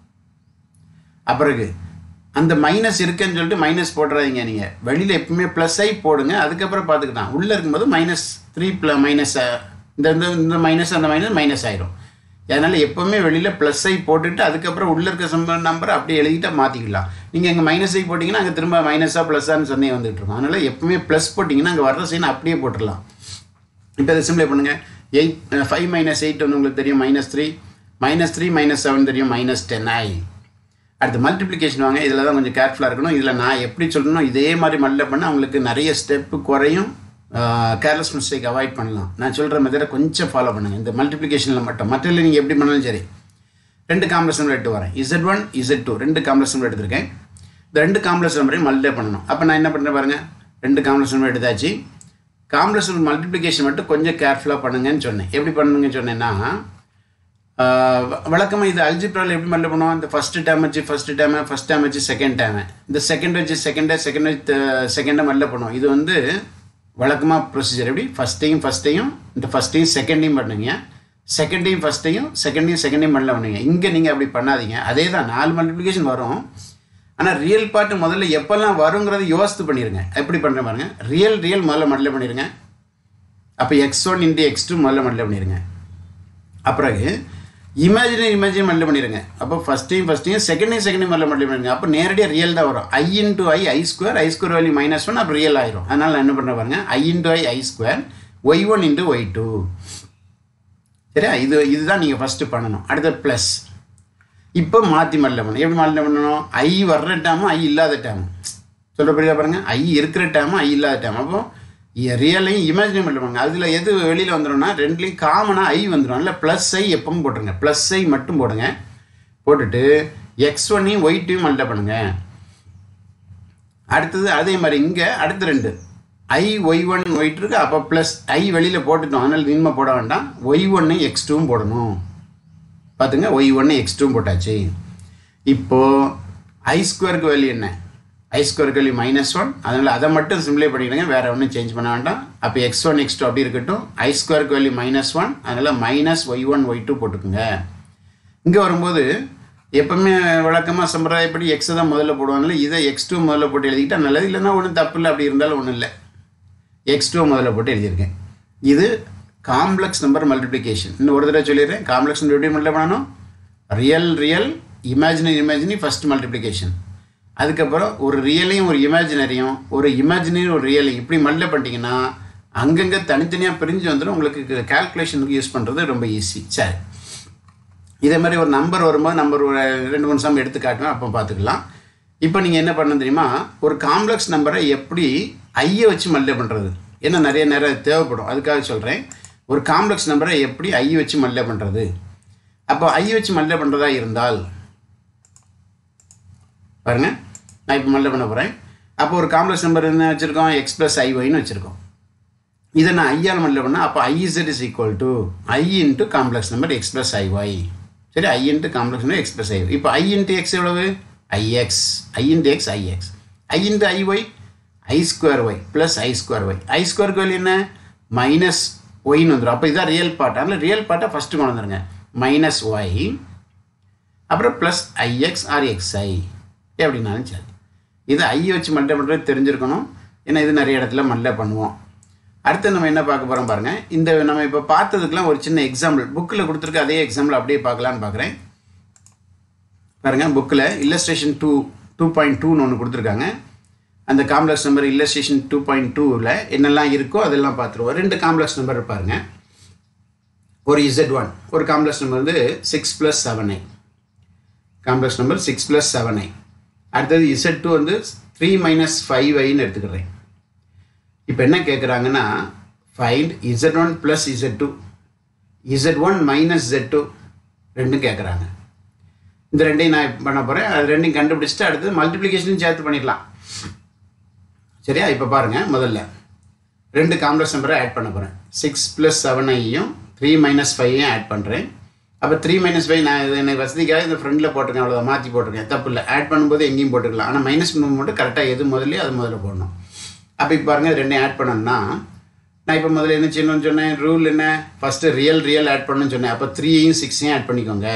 அப்புறகு அந்த மைனஸ் இருக்குன்னு சொல்லிட்டு மைனஸ் போடுறாதீங்க நீங்கள் வெளியில் எப்பவுமே ப்ளஸ் ஐ போடுங்க அதுக்கப்புறம் பார்த்துக்கலாம் உள்ளே இருக்கும்போது மைனஸ் த்ரீ ப்ள மைனஸ் இந்த இந்த இந்த மைனஸ் அந்த மைனஸ் மைனஸ் ஆயிரும் அதனால் எப்போவுமே வெளியில் ப்ளஸ் ஐ போட்டுட்டு அதுக்கப்புறம் உள்ளே இருக்க சம்ப நம்பரை அப்படியே எழுதிட்டா மாற்றிக்கலாம் நீங்கள் இங்கே மைனஸ் ஐ போட்டிங்கன்னா அங்கே திரும்ப மைனஸாக ப்ளஸ்ஸான்னு சொன்னே வந்துட்டு இருக்கும் அதனால் எப்பவுமே ப்ளஸ் போட்டிங்கன்னா அங்கே வர்ற சைன் அப்படியே போட்டுடலாம் இப்போ இதை சிம்பிளை பண்ணுங்கள் எயிட் ஃபைவ் மைனஸ் எயிட் வந்து உங்களுக்கு தெரியும் minus three minus three minus seven தெரியும் மைனஸ் டென் ஐ அடுத்து மல்டிப்ளிகேஷன் வாங்க இதில் தான் கொஞ்சம் கேர்ஃபுல்லாக இருக்கணும் இதில் நான் எப்படி சொல்லணும் இதே மாதிரி மல்ல பண்ண அவங்களுக்கு நிறைய ஸ்டெப்பு குறையும் கேர்லெஸ் மிஸ்டேக் அவாய்ட் பண்ணலாம் நான் சொல்கிற மெத்தடை கொஞ்சம் ஃபாலோ பண்ணுங்கள் இந்த மல்டிப்ளிகேஷனில் மட்டும் மற்றதில் நீங்கள் எப்படி பண்ணாலும் சரி ரெண்டு காம்ப்ளெக்ஸ் நம்பர் எடுத்து வரேன் இசட் ஒன் இசட் டூ ரெண்டு காம்ப்ளெக்ஸ் நம்பர் எடுத்திருக்கேன் இந்த ரெண்டு காம்ப்ளெக்ஸ் நம்பரையும் மல்டிப்ளை பண்ணணும் அப்போ நான் என்ன பண்ணுறேன் பாருங்கள் ரெண்டு காம்ப்ளெக்ஸ் நம்பர் எடுத்தாச்சு காம்ப்ளெக்ஸ் நம்பர் மல்டிப்ளிகேஷன் மட்டும் கொஞ்சம் கேர்ஃபுல்லாக பண்ணுங்கன்னு சொன்னேன் எப்படி பண்ணுங்கன்னு சொன்னேன்னா வழக்கமாக இது அல்ஜிப்ராவில் எப்படி மல்ல பண்ணுவோம் இந்த ஃபஸ்ட்டு டேம் வச்சு ஃபஸ்ட்டு டேமு ஃபஸ்ட் டேம் வச்சு செகண்ட் டேமு இந்த செகண்ட் வச்சு செகண்டை செகண்ட் வச்சு செகண்டை மல்ல பண்ணுவோம் இது வந்து வழக்கமாக ப்ரொசீஜர் எப்படி ஃபஸ்ட்டையும் ஃபஸ்ட்டையும் இந்த ஃபஸ்ட்டையும் செகண்டையும் பண்ணுங்க செகண்டையும் ஃபஸ்ட்டையும் செகண்டையும் செகண்டையும் மல்டிப்ளை பண்ணுவீங்க இங்கே நீங்கள் அப்படி பண்ணாதீங்க அதே தான் நாலு மல்டிப்ளிகேஷன் வரும் ஆனால் ரியல் பார்ட்டு முதல்ல எப்போல்லாம் வருங்கிறத யோசித்து பண்ணிடுங்க எப்படி பண்ணுற பாருங்க ரியல் ரியல் முதல்ல மல்டிப்ளை பண்ணிடுங்க அப்போ X one into X two முதல்ல மல்டிப்ளை பண்ணிடுங்க அப்புறம் இமேஜினரி இமேஜினரி மல்டிப்ளை பண்ணிடுங்க அப்போ ஃபஸ்ட்டையும் ஃபஸ்ட்டையும் செகண்டையும் செகண்டையும் மல்டிப்ளை மல்டிப்ளை பண்ணிடுங்க அப்போ நேரடியாக ரியல் தான் வரும் I into I I square I square value minus one அப்போ ரியல் ஆயிரும் அதனால் நான் என்ன பண்ணுறேன் பாருங்க I into I I square Y one into Y two சரியா இது இதுதான் நீங்கள் ஃபஸ்ட்டு பண்ணணும் அடுத்த ப்ளஸ் இப்போ மாற்றி மல்ல பண்ணணும் எப்படி மல்ல பண்ணணும் ஐ வர்ற டேமும் ஐ இல்லாத டேமும் சொல்கிற புரியுதா பாருங்க ஐ இருக்கிற டேமும் ஐ இல்லாத டேம் அப்போ ரியலையும் இமேஜினரி மல்ல பண்ணுங்க அதில் எது வெளியில் வந்துடும்னா ரெண்டுலேயும் காமனாக ஐ வந்துடும் இல்லை ப்ளஸ் ஐ எப்பவும் போட்டுருங்க ப்ளஸ் ஐ மட்டும் போடுங்க போட்டுட்டு எக்ஸ் ஒன்னையும் ஒய் டூயும் மல்ல பண்ணுங்க அடுத்தது அதே மாதிரி இங்கே அடுத்த ரெண்டு ஐ ஒய் ஒன் ஒயிட் இருக்கு அப்போ ப்ளஸ் ஐ வெளியில் போட்டுட்டோம் அதனால் இனிமே போட வேண்டாம் ஒய் ஒன்று எக்ஸ் டூவும் போடணும் பார்த்துங்க ஒய் ஒன்று எக்ஸ் டூவும் போட்டாச்சு இப்போது ஐ ஸ்கொயருக்கு வேல்யூ என்ன ஐ ஸ்கொயருக்கு வேல்யூ மைனஸ் ஒன் அதனால் அதை மட்டும் சிம்பிளை பண்ணிடுங்க வேறு ஒன்றும் சேஞ்ச் பண்ண வேண்டாம் அப்போ எக்ஸ் ஒன் எக்ஸ் டூ அப்படி இருக்கட்டும் ஐ ஸ்கொயருக்கு வேல்யூ மைனஸ் ஒன் அதனால் minus Y one Y two போட்டுக்குங்க இங்கே வரும்போது எப்பவுமே வழக்கமாக சம்பிரதாயப்படி எக்ஸ் தான் முதல்ல போடுவாங்கல்ல இதை எக்ஸ் டூ முதல்ல போட்டு எழுதிக்கிட்டா நல்லது இல்லைன்னா ஒன்றும் தப்பு இல்லை அப்படி இருந்தாலும் ஒன்றும் இல்லை எக்ஸ் டூ முதல்ல போட்டு எழுதியிருக்கேன் இது காம்ப்ளெக்ஸ் நம்பர் மல்டிப்ளிகேஷன் இன்னும் ஒரு தடவை சொல்லிடுறேன் காம்ப்ளெக்ஸ் நம்பர் எப்படி மல்டிப்ளை பண்ணணும் real real imaginary imaginary first multiplication அதுக்கப்புறம் ஒரு ரியலையும் ஒரு இமேஜினரியும் ஒரு இமேஜினரி ஒரு ரியலையும் இப்படி மல்டிப்ளை பண்ணிட்டீங்கன்னா அங்கங்கே தனித்தனியாக பிரிஞ்சு வந்துடும் உங்களுக்கு கால்குலேஷனுக்கு யூஸ் பண்ணுறது ரொம்ப ஈஸி சரி இதே மாதிரி ஒரு நம்பர் வரும்போது நம்பர் ஒரு ரெண்டு மூணு சம் எடுத்து காட்டுவேன் அப்போ பார்த்துக்கலாம் இப்போ நீங்கள் என்ன பண்ண தெரியுமா ஒரு காம்ப்ளெக்ஸ் நம்பரை எப்படி ஐயை வச்சு மல்டிப்ளை பண்ணுறது ஏன்னா நிறைய நேரம் தேவைப்படும் அதுக்காக சொல்கிறேன் ஒரு காம்ப்ளெக்ஸ் நம்பரை எப்படி ஐ வச்சு மல்டிப்ளை பண்ணுறது அப்போ ஐ வச்சு மல்டிப்ளை பண்ணுறதா இருந்தால் பாருங்க நான் இப்போ மல்டிப்ளை பண்ண போகிறேன் அப்போ ஒரு காம்ப்ளெக்ஸ் நம்பர் என்ன வச்சுருக்கோம் எக்ஸ் ப்ளஸ் ஐ ஒய்னு வச்சுருக்கோம் இதை நான் ஐயால் மல்டிப்ளை பண்ணால் அப்போ I Z is equal to I into complex number X plus I Y சரி I into complex number X plus I இப்போ ஐ இன்ட்டு எக்ஸ் எவ்வளவு I X I into X I X I into I Y I square Y plus I square Y I ஸ்கொயருக்கு value என்ன minus ஒய்னு வந்துடும் அப்போ இதான் real part அதனால் real பார்ட்டை ஃபஸ்ட்டு கொண்டு வந்துருங்க மைனஸ் ஒய் அப்புறம் ப்ளஸ் ஐஎக்ஸ் ஆர் எக்ஸ்ஐ எப்படின்னாலும் சரி இது ஐ வச்சு மல்டை பண்ணுறது தெரிஞ்சிருக்கணும் ஏன்னா இது நிறைய இடத்துல மல்டை பண்ணுவோம் அடுத்து நம்ம என்ன பார்க்க போகிறோம் பாருங்கள் இந்த நம்ம இப்போ பார்த்ததுக்கெலாம் ஒரு சின்ன எக்ஸாம்பிள் புக்கில் கொடுத்துருக்க அதே எக்ஸாம்பிள் அப்படியே பார்க்கலான்னு பார்க்குறேன் பாருங்கள் புக்கில் இல்லஸ்ட்ரேஷன் டூ டூ பாயிண்ட் டூன்னு ஒன்று கொடுத்துருக்காங்க அந்த complex number illustration two point டூவில் என்னெல்லாம் இருக்கோ அதெல்லாம் பார்த்துருவோம் ரெண்டு காம்ப்ளெக்ஸ் நம்பர் பாருங்க ஒரு இசட் ஒன் ஒரு காம்ப்ளெக்ஸ் நம்பர் வந்து six plus seven I complex number six plus seven I அடுத்தது இசட் டூ வந்து த்ரீ மைனஸ் ஃபைவ் ஐன்னு எடுத்துக்கிறேன் இப்போ என்ன கேட்குறாங்கன்னா find Z one plus Z two Z one minus Z two ரெண்டும் கேட்குறாங்க இந்த ரெண்டையும் நான் பண்ண போகிறேன் அது ரெண்டையும் கண்டுபிடிச்சிட்டு அடுத்தது மல்டிப்ளிகேஷனும் சேர்த்து பண்ணிடலாம் சரியா இப்போ பாருங்கள் முதல்ல ரெண்டு காம்ப்ளெக்ஸ் நம்பரை ஆட் பண்ண போகிறேன் சிக்ஸ் ப்ளஸ் செவன் ஐயும் த்ரீ மைனஸ் ஃபைவையும் ஆட் பண்ணுறேன் அப்போ த்ரீ மைனஸ் ஃபைவ் நான் இது எனக்கு வசதிக்காக இந்த ஃப்ரெண்டில் போட்டிருக்கேன் அவ்வளோதான் மாற்றி போட்டிருக்கேன் தப்பு இல்லை ஆட் பண்ணும்போது எங்கேயும் போட்டுக்கலாம் ஆனால் மைனஸ் பண்ணும்போது மட்டும் கரெக்டாக எது முதல்லையோ அது முதல்ல போடணும் அப்போ இப்போ பாருங்கள் ரெண்டையும் ஆட் பண்ணணும்னா நான் இப்போ முதல்ல என்ன செய்யணும்னு சொன்னேன் ரூல் என்ன ஃபஸ்ட்டு ரியல் ரியல் ஆட் பண்ணணும்னு சொன்னேன் அப்போ த்ரீயையும் சிக்ஸையும் ஆட் பண்ணிக்கோங்க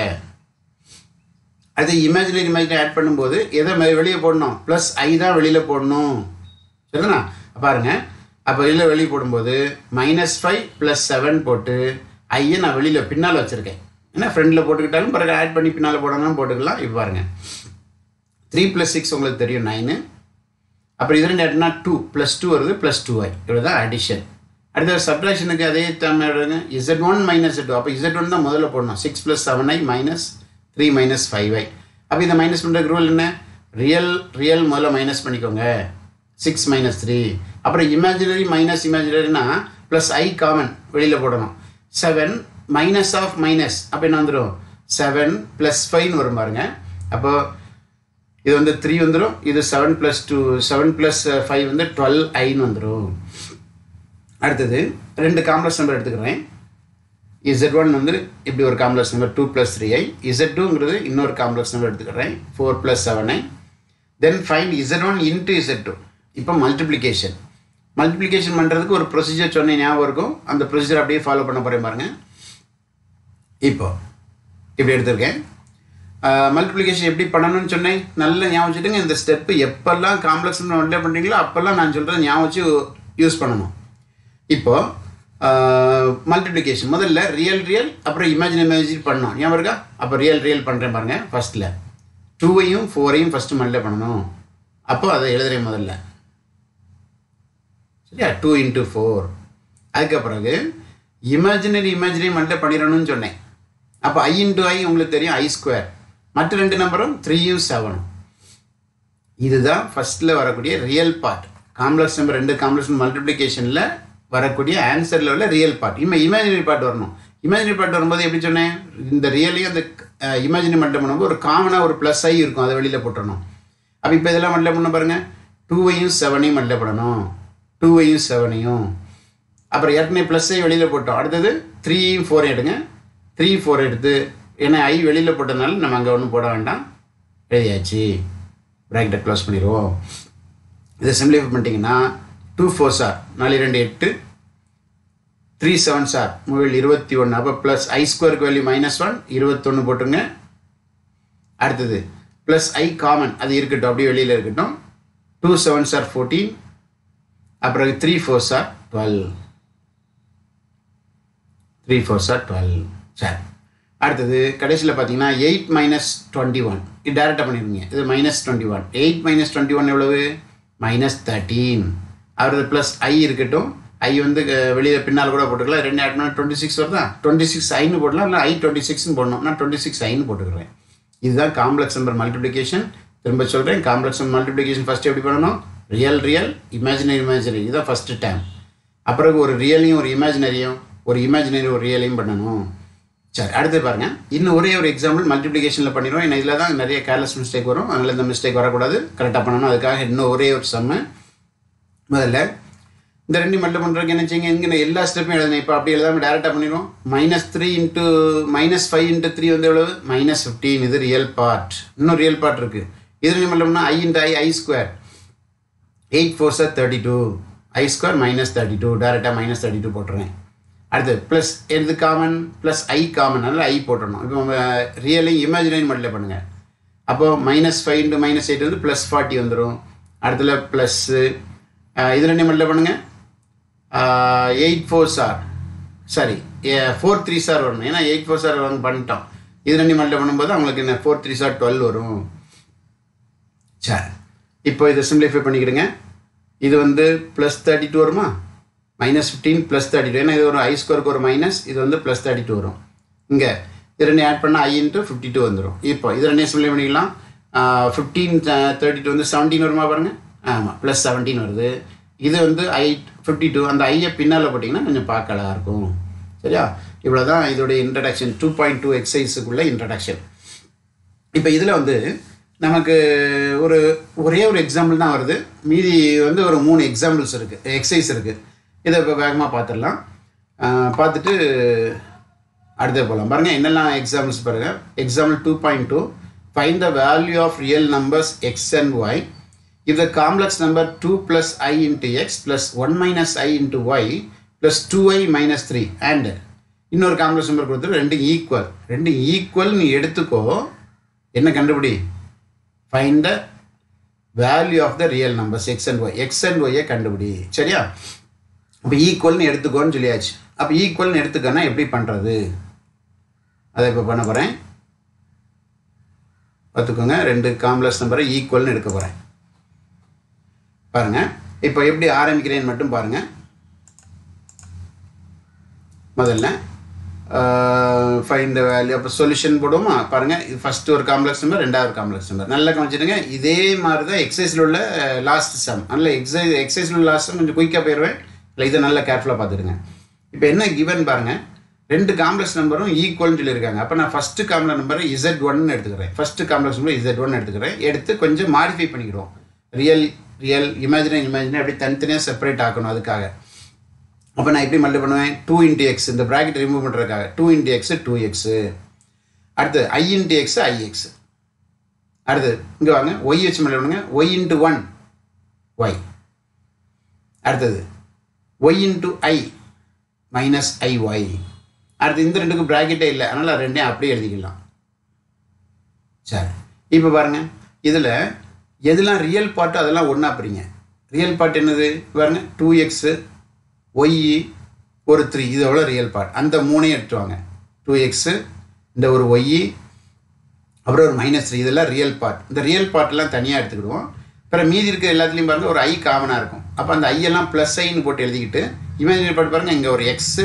அது இமேஜினரி இமேஜினரி ஆட் பண்ணும்போது எதை வெளியே போடணும் ப்ளஸ் ஐ தான் வெளியில் போடணும் சரிதானா பாருங்க அப்போ வெளியில் வெளியே போடும்போது மைனஸ் ஃபைவ் ப்ளஸ் செவன் போட்டு ஐயை நான் வெளியில் பின்னால் வச்சுருக்கேன் ஏன்னா ஃப்ரெண்டில் போட்டுக்கிட்டாலும் பிறகு ஆட் பண்ணி பின்னால் போடணும் போட்டுக்கலாம் இப்போ பாருங்கள் த்ரீ ப்ளஸ் சிக்ஸ் உங்களுக்கு தெரியும் நைனு அப்புறம் இது ரெண்டு ஆட்னா டூ ப்ளஸ் டூ வருது ப்ளஸ் டூ ஐ இவ்வளோ தான் அடிஷன் அடுத்த சப்ட்ராக்ஷனுக்கு அதே டைம் எடுங்க இசட் ஒன் மைனஸ் டூ அப்போ இசட் ஒன் தான் முதல்ல போடணும் six plus seven I minus three minus five ஐ அப்போ இதை மைனஸ் பண்ணுறதுக்கு ரூல் என்ன ரியல் ரியல் முதல்ல மைனஸ் பண்ணிக்கோங்க சிக்ஸ் மைனஸ் த்ரீ அப்புறம் இமேஜினரி மைனஸ் இமேஜினரினா ப்ளஸ் ஐ காமன் வெளியில் போடணும் செவன் மைனஸ் ஆஃப் மைனஸ் அப்போ என்ன வந்துடும் செவன் ப்ளஸ் ஃபைவ்னு வரும் பாருங்க அப்போ இது வந்து த்ரீ வந்துடும் இது seven plus two seven plus five வந்து டுவெல் ஐன்னு வந்துடும் அடுத்தது ரெண்டு காம்ப்ளெக்ஸ் நம்பர் எடுத்துக்கிறேன் இசட் ஒன் வந்து இப்படி ஒரு complex number two plus three I Z டூங்கிறது இன்னொரு காம்ப்ளெக்ஸ் நம்பர் எடுத்துக்கிறேன் four plus seven I then find Z one into Z two இப்போ மல்டிப்ளிகேஷன் மல்டிப்ளிகேஷன் பண்ணுறதுக்கு ஒரு ப்ரொசீஜர் சொன்ன ஞாபகம் இருக்கும் அந்த ப்ரொசீஜர் அப்படியே ஃபாலோ பண்ண போகிறேன் பாருங்கள் இப்போ இப்படி எடுத்திருக்கேன் மல்டிப்ளிகேஷன் எப்படி பண்ணணும்னு சொன்னேன் நல்ல ஞாபகம் வச்சுட்டுங்க இந்த ஸ்டெப்பு எப்பெல்லாம் காம்ப்ளெக்ஸ் மல்டிப்ளை பண்ணுறீங்களோ அப்போல்லாம் நான் சொல்கிறத ஞாபகம் வச்சு யூஸ் பண்ணணும் இப்போ மல்டிப்ளிகேஷன் முதல்ல ரியல் ரியல் அப்புறம் இமேஜின் இமேஜின் பண்ணோம் ஞாபகம் இருக்கா அப்போ ரியல் ரியல் பண்ணுறேன் பாருங்கள் ஃபஸ்ட்டில் டூவையும் ஃபோரையும் ஃபஸ்ட்டு மல்டிப்ளை பண்ணணும் அப்போ அதை எழுதுறேன் முதல்ல சரியா டூ இன்ட்டு ஃபோர் அதுக்கு பிறகு இமேஜினரி இமேஜினரி மல்டிப்ளை பண்ணிடணும்னு சொன்னேன் அப்போ ஐ இன்ட்டு ஐ உங்களுக்கு தெரியும் ஐ ஸ்கொயர் மற்ற ரெண்டு நம்பரும் த்ரீயும் செவனும் இதுதான் ஃபஸ்ட்டில் வரக்கூடிய ரியல் பார்ட் காம்ப்ளெக்ஸ் நம்பர் ரெண்டு காம்ப்ளெக்ஸ் மல்டிப்ளிகேஷனில் வரக்கூடிய ஆன்சரில் உள்ள ரியல் பார்ட் இனிமேல் இமேஜினரி பார்ட் வரணும் இமேஜினரி பார்ட் வரும்போது எப்படி சொன்னேன் இந்த ரியலையும் அந்த இமேஜினரி மல்டிப்ளை பண்ணும்போது ஒரு காமனாக ஒரு ப்ளஸ் ஐ இருக்கும் அதை வெளியில் போட்டுறணும் அப்போ இப்போ இதெல்லாம் மல்டிப்ளை பண்ண பாருங்கள் டூவையும் செவனையும் மல்டிப்ளை பண்ணணும் டூவையும் செவனையும் அப்புறம் ஏற்கனவே ப்ளஸ்ஸை வெளியில் போட்டோம் அடுத்தது த்ரீயும் ஃபோர் எடுங்க த்ரீ ஃபோர் எடுத்து ஏன்னா ஐ வெளியில் போட்டதுனால நம்ம அங்கே ஒன்றும் போட வேண்டாம் எழுதியாச்சு ப்ராக்கெட்டை க்ளோஸ் பண்ணிடுவோம் இதை சிம்பிளிஃபை பண்ணிட்டீங்கன்னா டூ ஃபோர் சார் நாலு ரெண்டு எட்டு த்ரீ செவன் சார் முதல் இருபத்தி ஒன்று அப்போ ப்ளஸ் ஐ ஸ்கொயருக்கு வேல்யூ மைனஸ் ஒன் இருபத்தொன்று போட்டுருங்க அடுத்தது ப்ளஸ் ஐ காமன் அது இருக்கட்டும் அப்படியே வெளியில் இருக்கட்டும் டூ செவன் சார் ஃபோர்டீன் அப்புறம் த்ரீ ஃபோர் சார் டுவெல் த்ரீ ஃபோர் சார் டுவெல் சரி அடுத்தது கடைசியில் பார்த்தீங்கன்னா எயிட் மைனஸ் டுவெண்ட்டி ஒன் இது டேரெக்டாக பண்ணிடுங்க இது minus twenty one eight minus twenty one எவ்வளவு மைனஸ் தேர்ட்டீன் அவரது ப்ளஸ் ஐ இருக்கட்டும் ஐ வந்து வெளியில் பின்னால் கூட போட்டுக்கலாம் ரெண்டு ஆட் பண்ணால் டுவெண்ட்டி சிக்ஸ் வருதா டுவெண்ட்டி சிக்ஸ் ஐன்னு போடலாம் இல்லை ஐ டுவெண்ட்டி சிக்ஸ்னு போடணும் நான் டுவெண்ட்டி சிக்ஸ் ஐன்னு போட்டுக்கிறேன் இதுதான் காம்ப்ளெக்ஸ் நம்பர் மல்டிப்ளிகேஷன் திரும்ப சொல்கிறேன் காம்ப்ளெக்ஸ் நம்பர் மல்டிப்ளிகேஷன் ஃபஸ்ட்டு எப்படி பண்ணணும் ரியல் ரியல் இமேஜினரி இமேஜினரி இதுதான் ஃபஸ்ட்டு டைம் அப்புறம் ஒரு ரியலையும் ஒரு இமேஜினரியும் ஒரு இமேஜினரி ஒரு ரியலையும் பண்ணணும் சரி அடுத்து பாருங்க இன்னும் ஒரே ஒரு எக்ஸாம்பிள் மல்டிப்ளிகேஷனில் பண்ணிடுவோம் ஏன்னா இதில் தான் நிறைய கேர்லெஸ் மிஸ்டேக் வரும் அதனால் இந்த மிஸ்டேக் வரக்கூடாது கரெக்டாக பண்ணணும் அதுக்காக இன்னும் ஒரே ஒரு சம்மு முதல்ல இந்த ரெண்டு மல்டிபிள் பண்ணுறதுக்கு என்ன செய்யுங்க இங்கே எல்லா ஸ்டெப்பும் எழுதணும் இப்போ அப்படி எழுதாமல் டேரெக்டாக பண்ணிடுவோம் minus three into minus five into three வந்து எவ்வளவு மைனஸ் ஃபிஃப்டீன் இது ரியல் பார்ட் இன்னும் ரியல் பார்ட் இருக்குது இது ரெண்டு மல்டிபிள்னா I into I I square eight four சார் thirty two I square minus thirty two டேரெக்டாக மைனஸ் தேர்ட்டி டூ போட்டுருவேன் அடுத்து ப்ளஸ் எது காமன் ப்ளஸ் ஐ காமன் அதனால் ஐ போட்டுடணும் இப்போ ரியலையும் இமேஜினரி மல்டிப்ளை பண்ணுங்கள் அப்போது minus five into minus eight வந்து ப்ளஸ் ஃபார்ட்டி வந்துடும் அடுத்துல ப்ளஸ்ஸு இது ரெண்டு மல்டிப்ளை பண்ணுங்கள் எயிட் ஃபோர் சார் சாரி ஃபோர் த்ரீ சார் வரணும் ஏன்னா எயிட் ஃபோர் சார் வந்து பண்ணிட்டோம் இது ரெண்டு மல்டிப்ளை பண்ணும்போது அவங்களுக்கு என்ன ஃபோர் த்ரீ சார் டுவெல் வரும் சரி இப்போ இதை சிம்பிளிஃபை பண்ணிக்கிடுங்க இது வந்து ப்ளஸ் தேர்ட்டி டூ வருமா minus fifteen plus thirty two ஏன்னா இது ஒரு ஐ ஸ்கோருக்கு ஒரு மைனஸ் இது வந்து ப்ளஸ் தேர்ட்டி டூ வரும் இங்கே இது ரெண்டு ஆட் பண்ணால் ஐ இன்ட்டு ஃபிஃப்டி டூ வந்துடும் இப்போ இது ரெண்டையும் சிம்பிளை பண்ணிக்கலாம் ஃபிஃப்டீன் தேர்ட்டி டூ வந்து செவன்டீன் வருமா பாருங்கள் ஆமாம் ப்ளஸ் செவன்டீன் வருது இது வந்து ஐ ஃபிஃப்டி டூ அந்த ஐயை பின்னால் போட்டிங்கன்னா கொஞ்சம் பார்க்க அழகாக இருக்கும் சரியா இவ்வளோ தான் இதோடைய இன்ட்ரடக்ஷன் டூ பாயிண்ட் டூ எக்ஸசைஸுக்குள்ள இன்ட்ரடக்ஷன் இப்போ இதில் வந்து நமக்கு ஒரு ஒரே ஒரு எக்ஸாம்பிள் தான் வருது மீதி வந்து ஒரு மூணு எக்ஸாம்பிள்ஸ் இருக்குது எக்ஸசைஸ் இருக்குது இதை இப்போ வேகமாக பார்த்துடலாம் பார்த்துட்டு அடுத்து போகலாம் பாருங்கள் என்னெல்லாம் எக்ஸாம்பிள்ஸ் பாருங்கள் example two point two find the value of real numbers X and Y if the complex number 2 plus i into x plus 1 minus i into y plus 2i minus 3 and இன்னொரு complex number கொடுத்துரு ரெண்டு equal ரெண்டு equal நீ எடுத்துக்கோ என்ன கண்டுபிடி find the value of the real numbers X and Y X and ஒய்யை கண்டுபிடி சரியா அப்போ ஈக்குவல்னு எடுத்துக்கோன்னு சொல்லியாச்சு அப்போ ஈக்குவல்னு எடுத்துக்கோன்னா எப்படி பண்ணுறது அதை இப்போ பண்ண போகிறேன் பார்த்துக்கோங்க ரெண்டு காம்ப்ளெக்ஸ் நம்பரை ஈக்குவல்னு எடுக்க போகிறேன் பாருங்கள் இப்போ எப்படி ஆரம்பிக்கிறேன்னு மட்டும் பாருங்கள் முதல்ல ஃபைண்ட் த வேல்யூ அப்போ சொல்யூஷன் போடுவோமா பாருங்கள் இது ஃபஸ்ட்டு ஒரு காம்ப்ளெக்ஸ் நம்பர் ரெண்டாவது காம்ப்ளெக்ஸ் நம்பர் நல்லா கவனிச்சிடுங்க இதே மாதிரி தான் எக்ஸசைஸில் உள்ள லாஸ்ட் சம் நல்ல எக்ஸசைஸ் எக்ஸசைஸில் உள்ள லாஸ்ட் சம் கொஞ்சம் குயிக்காக போயிடுவேன் இல்லை இதை நல்லா கேர்ஃபுல்லாக பார்த்துடுங்க இப்போ என்ன கிவன் பாருங்கள் ரெண்டு காம்ப்ளெக்ஸ் நம்பரும் ஈக்குவல்னு சொல்லியிருக்காங்க அப்போ நான் ஃபஸ்ட்டு காம்ப்ளெக்ஸ் நம்பரை இசட் ஒன்னு எடுத்துக்கிறேன் first complex number Z one எடுத்துக்கிறேன் எடுத்து கொஞ்சம் மாடிஃபை பண்ணிக்கிடுவோம் ரியல் ரியல் இமேஜினரி இமேஜினரி அப்படி தனித்தனியாக செப்பரேட் ஆக்கணும் அதுக்காக அப்போ நான் எப்படி மல்டி பண்ணுவேன் டூ இன்ட்டு எக்ஸ் இந்த ப்ராக்கெட் ரிமூவ் பண்ணுறதுக்காக two into X two X அடுத்து I into X I X அடுத்து இங்கே வாங்க ஒய் வச்சு மல்டி பண்ணுங்க ஒய் இன்ட்டு ஒன் ஒய் அடுத்தது Y into I minus I Y அடுத்து இந்த ரெண்டுக்கும் ப்ராக்கெட்டே இல்லை அதனால் ரெண்டையும் அப்படியே எழுதிக்கலாம் சரி இப்போ பாருங்கள் இதில் எதெல்லாம் ரியல் பார்ட்டு அதெல்லாம் ஒன்றா பிரிங்க ரியல் பார்ட் என்னது பாருங்க டூ எக்ஸு ஒய்இ ஒரு த்ரீ இது எவ்வளோ ரியல் பார்ட் அந்த மூணையும் எடுத்துவாங்க டூ எக்ஸு இந்த ஒரு ஒய்இ அப்புறம் ஒரு மைனஸ் த்ரீ இதெல்லாம் ரியல் பார்ட் இந்த ரியல் பார்ட்லாம் தனியாக எடுத்துக்கிடுவோம் அப்புறம் மீதி இருக்க எல்லாத்துலேயும் பாருங்கள் ஒரு ஐ காமனாக இருக்கும் அப்போ அந்த ஐயெல்லாம் ப்ளஸ் ஐன்னு போட்டு எழுதிக்கிட்டு இமேஜினரி பார்ட் பாருங்கள் இங்கே ஒரு எக்ஸு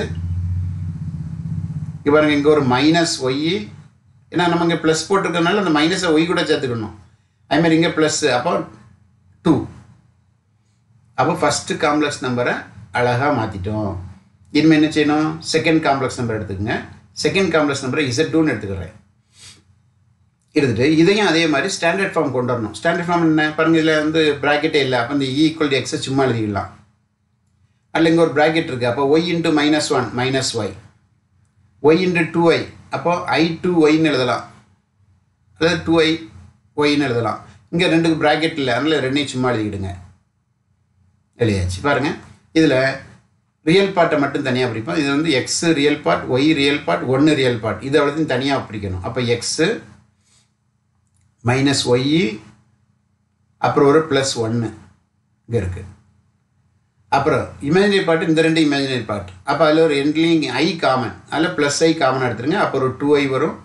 இங்கே பாருங்கள் இங்கே ஒரு மைனஸ் ஒய்இ ஏன்னா நம்ம இங்கே ப்ளஸ் போட்டிருக்கனால அந்த மைனஸை ஒய் கூட சேர்த்துக்கணும் அதேமாதிரி இங்கே ப்ளஸ் அப்போ டூ அப்போ ஃபஸ்ட்டு காம்ப்ளெக்ஸ் நம்பரை அழகாக மாற்றிட்டோம் இனிமேல் என்ன செய்யணும் செகண்ட் காம்ப்ளெக்ஸ் நம்பர் எடுத்துக்கோங்க செகண்ட் காம்ப்ளெக்ஸ் நம்பரை இசட் டூன்னு எடுத்துக்கிறேன் எடுத்துட்டு இதையும் அதே மாதிரி ஸ்டாண்டர்ட் ஃபார்ம் கொண்டு வரணும் ஸ்டாண்டர்ட் ஃபார்ம் என்ன பாருங்க இதில் வந்து ப்ராக்கெட்டே இல்லை அப்போ இந்த ஈக்குவல் டு எக்ஸை சும்மா எழுதிக்கலாம் அதில் இங்கே ஒரு ப்ராக்கெட் இருக்குது அப்போ Y into minus one minus Y Y into two Y அப்போ ஐ டூ ஒய்ன்னு எழுதலாம் அதாவது டூ ஐ ஒய்ன்னு எழுதலாம் இங்கே ரெண்டுக்கு ப்ராக்கெட் இல்லை அதனால் ரெண்டையும் சும்மா எழுதிக்கிடுங்க எழுதியாச்சு பாருங்கள் இதில் ரியல் பார்ட்டை மட்டும் தனியாக பிரிப்போம் இது வந்து X real part Y real part ஒன்று ரியல் பார்ட் இதை அவ்வளோத்தையும் தனியாக பிரிக்கணும் அப்போ எக்ஸு மைனஸ் ஒய்இ அப்புறம் ஒரு ப்ளஸ் ஒன்று இங்கே இருக்குது அப்புறம் இமேஜினரி பார்ட் இந்த ரெண்டு இமேஜினரி பார்ட் அப்போ அதில் ஒரு எண்ட்லிங் ஐ காமன் அதில் ப்ளஸ் ஐ காமன் எடுத்துருங்க அப்போ ஒரு டூ ஐ வரும்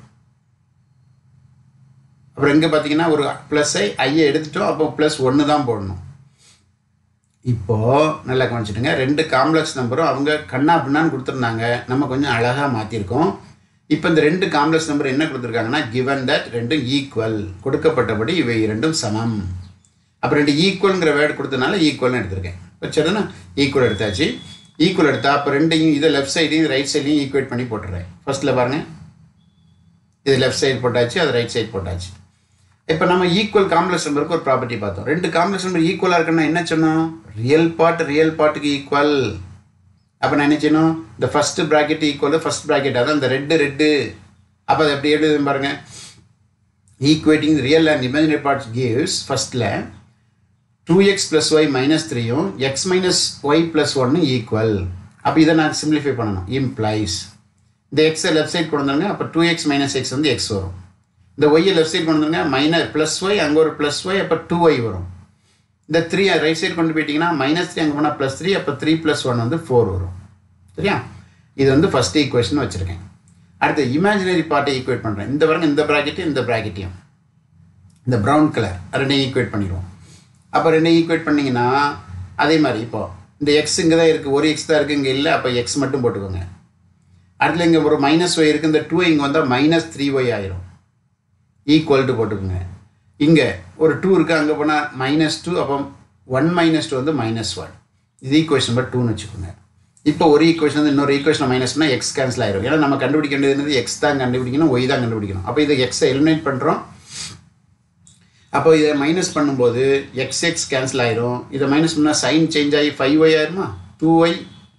அப்புறம் இங்கே பார்த்தீங்கன்னா ஒரு ப்ளஸ் ஐ ஐயை எடுத்துட்டோம் அப்போ ப்ளஸ் ஒன்று தான் போடணும் இப்போது நல்லா கவனிச்சுட்டுங்க ரெண்டு காம்ப்ளெக்ஸ் நம்பரும் அவங்க கண்ணா பின்னான்னு கொடுத்துருந்தாங்க நம்ம கொஞ்சம் அழகாக மாற்றிருக்கோம் இப்போ இந்த ரெண்டு காம்ப்ளெக்ஸ் நம்பர் என்ன கொடுத்துருக்காங்கன்னா கிவன் தட் ரெண்டும் ஈக்குவல் கொடுக்கப்பட்டபடி இவை இரண்டும் சமம் அப்போ ரெண்டு ஈக்குவல்ங்கிற வேர்டு கொடுத்தனால ஈக்குவல்னு எடுத்திருக்கேன் வச்சதுன்னா ஈக்குவல் எடுத்தாச்சு ஈக்குவல் எடுத்தா அப்போ ரெண்டையும் இதை லெஃப்ட் சைடையும் ரைட் சைடையும் ஈக்குவேட் பண்ணி போட்டுறேன் ஃபர்ஸ்ட்டில் பாருங்கள் இது லெஃப்ட் சைடு போட்டாச்சு அது ரைட் சைடு போட்டாச்சு இப்போ நம்ம ஈக்குவல் காம்ப்ளெக்ஸ் நம்பருக்கு ஒரு ப்ராப்பர்ட்டி பார்த்தோம் ரெண்டு காம்ப்ளெக்ஸ் நம்பர் ஈக்குவலாக இருக்குன்னா என்ன சொன்னோம் ரியல் பார்ட் ரியல் பார்ட்டுக்கு ஈக்குவல் அப்போ நான் என்ன செய்யணும் இந்த first bracket equal first bracket அதான் இந்த ரெட்டு ரெட்டு அப்போ அது எப்படி எழுதுன்னு பாருங்கள் equating real and imaginary parts gives ஃபஸ்ட்டில் two X plus Y minus த்ரீயும் எக்ஸ் மைனஸ் ஒய் ப்ளஸ் ஒன்று ஈக்குவல் அப்போ இதை நான் சிம்பிளிஃபை பண்ணணும் இம்ப்ளைஸ் இந்த எக்ஸை லெஃப்ட் சைட் கொண்டு வந்தாங்க அப்போ டூ எக்ஸ் மைனஸ் எக்ஸ் வந்து எக்ஸ் வரும் இந்த ஒய்யை லெஃப்ட் சைட் கொண்டு வந்தாங்க மைனஸ் ப்ளஸ் ஒய் அங்கே ஒரு ப்ளஸ் ஒய் அப்போ டூ ஒய் வரும் இந்த த்ரீ ரைட் சைடு கொண்டு போயிட்டீங்கன்னா மைனஸ் த்ரீ அங்கே போனால் ப்ளஸ் த்ரீ அப்போ த்ரீ ப்ளஸ் ஒன் வந்து ஃபோர் வரும் சரியா இது வந்து ஃபஸ்ட் ஈக்குவேஷன் வச்சுருக்கேன் அடுத்து இமேஜினரி பார்ட்டை ஈக்குவேட் பண்ணுறேன் இந்த பாருங்க இந்த ப்ராக்கெட்டையும் இந்த ப்ராக்கெட்டையும் இந்த ப்ரௌன் கலர் ரெண்டையும் ஈக்குவேட் பண்ணிடுவோம் அப்போ ரெண்டையும் ஈக்குவேட் பண்ணிங்கன்னா அதே மாதிரி இப்போ இந்த எக்ஸ் இங்கே தான் இருக்குது ஒரு எக்ஸ் தான் இருக்குது இங்கே இல்லை அப்போ எக்ஸ் மட்டும் போட்டுக்கோங்க அடுத்துல இங்கே ஒரு மைனஸ் ஒய் இருக்குது இந்த டூ இங்கே வந்தால் மைனஸ் த்ரீ ஒய் ஆயிரும் ஈக்குவல் டு போட்டுக்கோங்க இங்கே ஒரு டூ இருக்குது அங்கே போனால் மைனஸ் டூ அப்போ ஒன் மைனஸ் டூ வந்து மைனஸ் ஒன் இது ஈக்குவேஷன் நம்பர் டூன்னு வச்சுக்கோங்க இப்போ ஒரு ஈக்குவேஷன் வந்து இன்னொரு ஈக்குவேஷன் மைனஸ்னா எக்ஸ் கேன்சல் ஆயிரும் ஏன்னா நம்ம கண்டுபிடிக்க வேண்டியது எக்ஸ் தான் கண்டுபிடிக்கணும் ஒய் தான் கண்டுபிடிக்கணும் அப்போ இதை எக்ஸை எலிமினேட் பண்ணுறோம் அப்போ இதை மைனஸ் பண்ணும்போது எக்ஸ் எக்ஸ் கேன்சல் ஆயிரும் இதை மைனஸ் பண்ணால் சைன் சேஞ்ச் ஆகி ஃபைவ் ஒய் ஆயிருமா two Y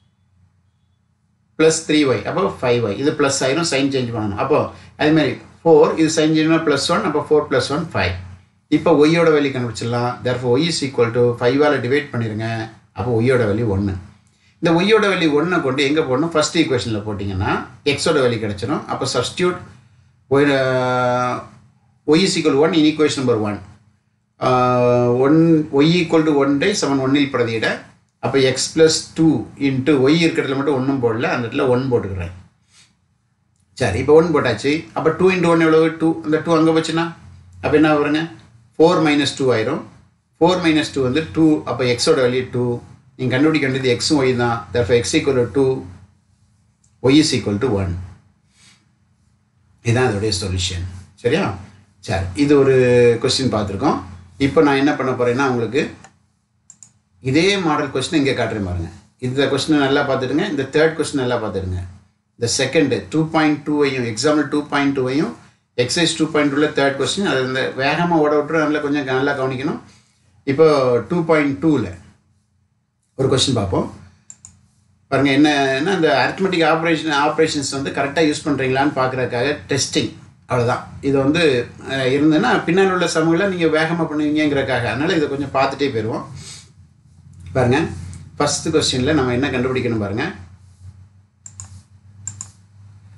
plus three Y அப்போ ஃபைவ் ஒய் இது ப்ளஸ் ஆயிரும் சைன் சேஞ்ச் பண்ணணும் அப்போ அதேமாதிரி ஃபோர் இது சைன் சேஞ்ச் ப்ளஸ் ஒன் அப்போ ஃபோர் ப்ளஸ் ஒன் ஃபைவ் இப்போ ஒய்யோட வேல்யூ கண்டுபிடிச்சிடலாம் therefore Y is equal to ஃபைவால் டிவைட் பண்ணிடுங்க அப்போ ஒய்யோட வேல்யூ ஒன்று இந்த ஒய்யோட வேல்யூ ஒன்றை கொண்டு எங்கே போடணும் ஃபஸ்ட் ஈக்குவேஷனில் போட்டிங்கன்னா எக்ஸோட வேல்யூ கிடச்சிடும் அப்போ substitute Y Y is equal one in equation number one one Y equal to one டை செவன் ஒன்னில் பிரதியிட அப்போ X plus two into Y இருக்கிறதுல மட்டும் ஒன்றும் போடல அந்த இடத்துல ஒன் போட்டுக்கிறேன் சரி இப்போ ஒன் போட்டாச்சு அப்போ டூ இன்ட்டு ஒன் எவ்வளோ டூ அந்த டூ அங்கே போச்சுன்னா அப்போ என்ன வருங்க ஃபோர் மைனஸ் டூ ஆயிரும் ஃபோர் மைனஸ் டூ வந்து டூ அப்போ எக்ஸோட வேல்யூ டூ நீங்கள் கண்டுபிடிக்க வேண்டியது எக்ஸும் ஒய் தான் therefore x equal to two y is equal to one இதுதான் அதோடைய சொல்யூஷன் சரியா சரி இது ஒரு கொஸ்டின் பார்த்துருக்கோம் இப்போ நான் என்ன பண்ண போகிறேன்னா உங்களுக்கு இதே மாடல் கொஸ்டின் இங்கே காட்டுறேன் பாருங்க இந்த கொஸ்டின் நல்லா பார்த்துடுங்க இந்த தேர்ட் கொஸ்டின் நல்லா பார்த்துடுங்க இந்த செகண்டு டூ பாயிண்ட் டூவையும் எக்ஸாம்பிள் டூ பாயிண்ட் டூவையும் எக்ஸைஸ் டூ பாயிண்ட் டூவில் தேர்ட் கொஸ்டின் அது இந்த வேகமாக ஓட விட்டுரு நல்லா கொஞ்சம் நல்லா கவனிக்கணும் இப்போ டூ பாயிண்ட் டூவில் ஒரு கொஸ்டின் பார்ப்போம் பாருங்கள் என்னன்னா இந்த அரித்மெட்டிக் ஆப்ரேஷன் ஆப்ரேஷன்ஸ் வந்து கரெக்டாக யூஸ் பண்ணுறீங்களான்னு பார்க்குறதுக்காக டெஸ்டிங் அவ்வளோதான் இது வந்து இருந்ததுன்னா பின்னால் உள்ள சமூகத்தில் நீங்கள் வேகமாக பண்ணுவீங்கிறக்காக அதனால் இதை கொஞ்சம் பார்த்துட்டே போயிடுவோம் பாருங்கள் ஃபஸ்ட்டு கொஸ்டினில் நம்ம என்ன கண்டுபிடிக்கணும் பாருங்கள்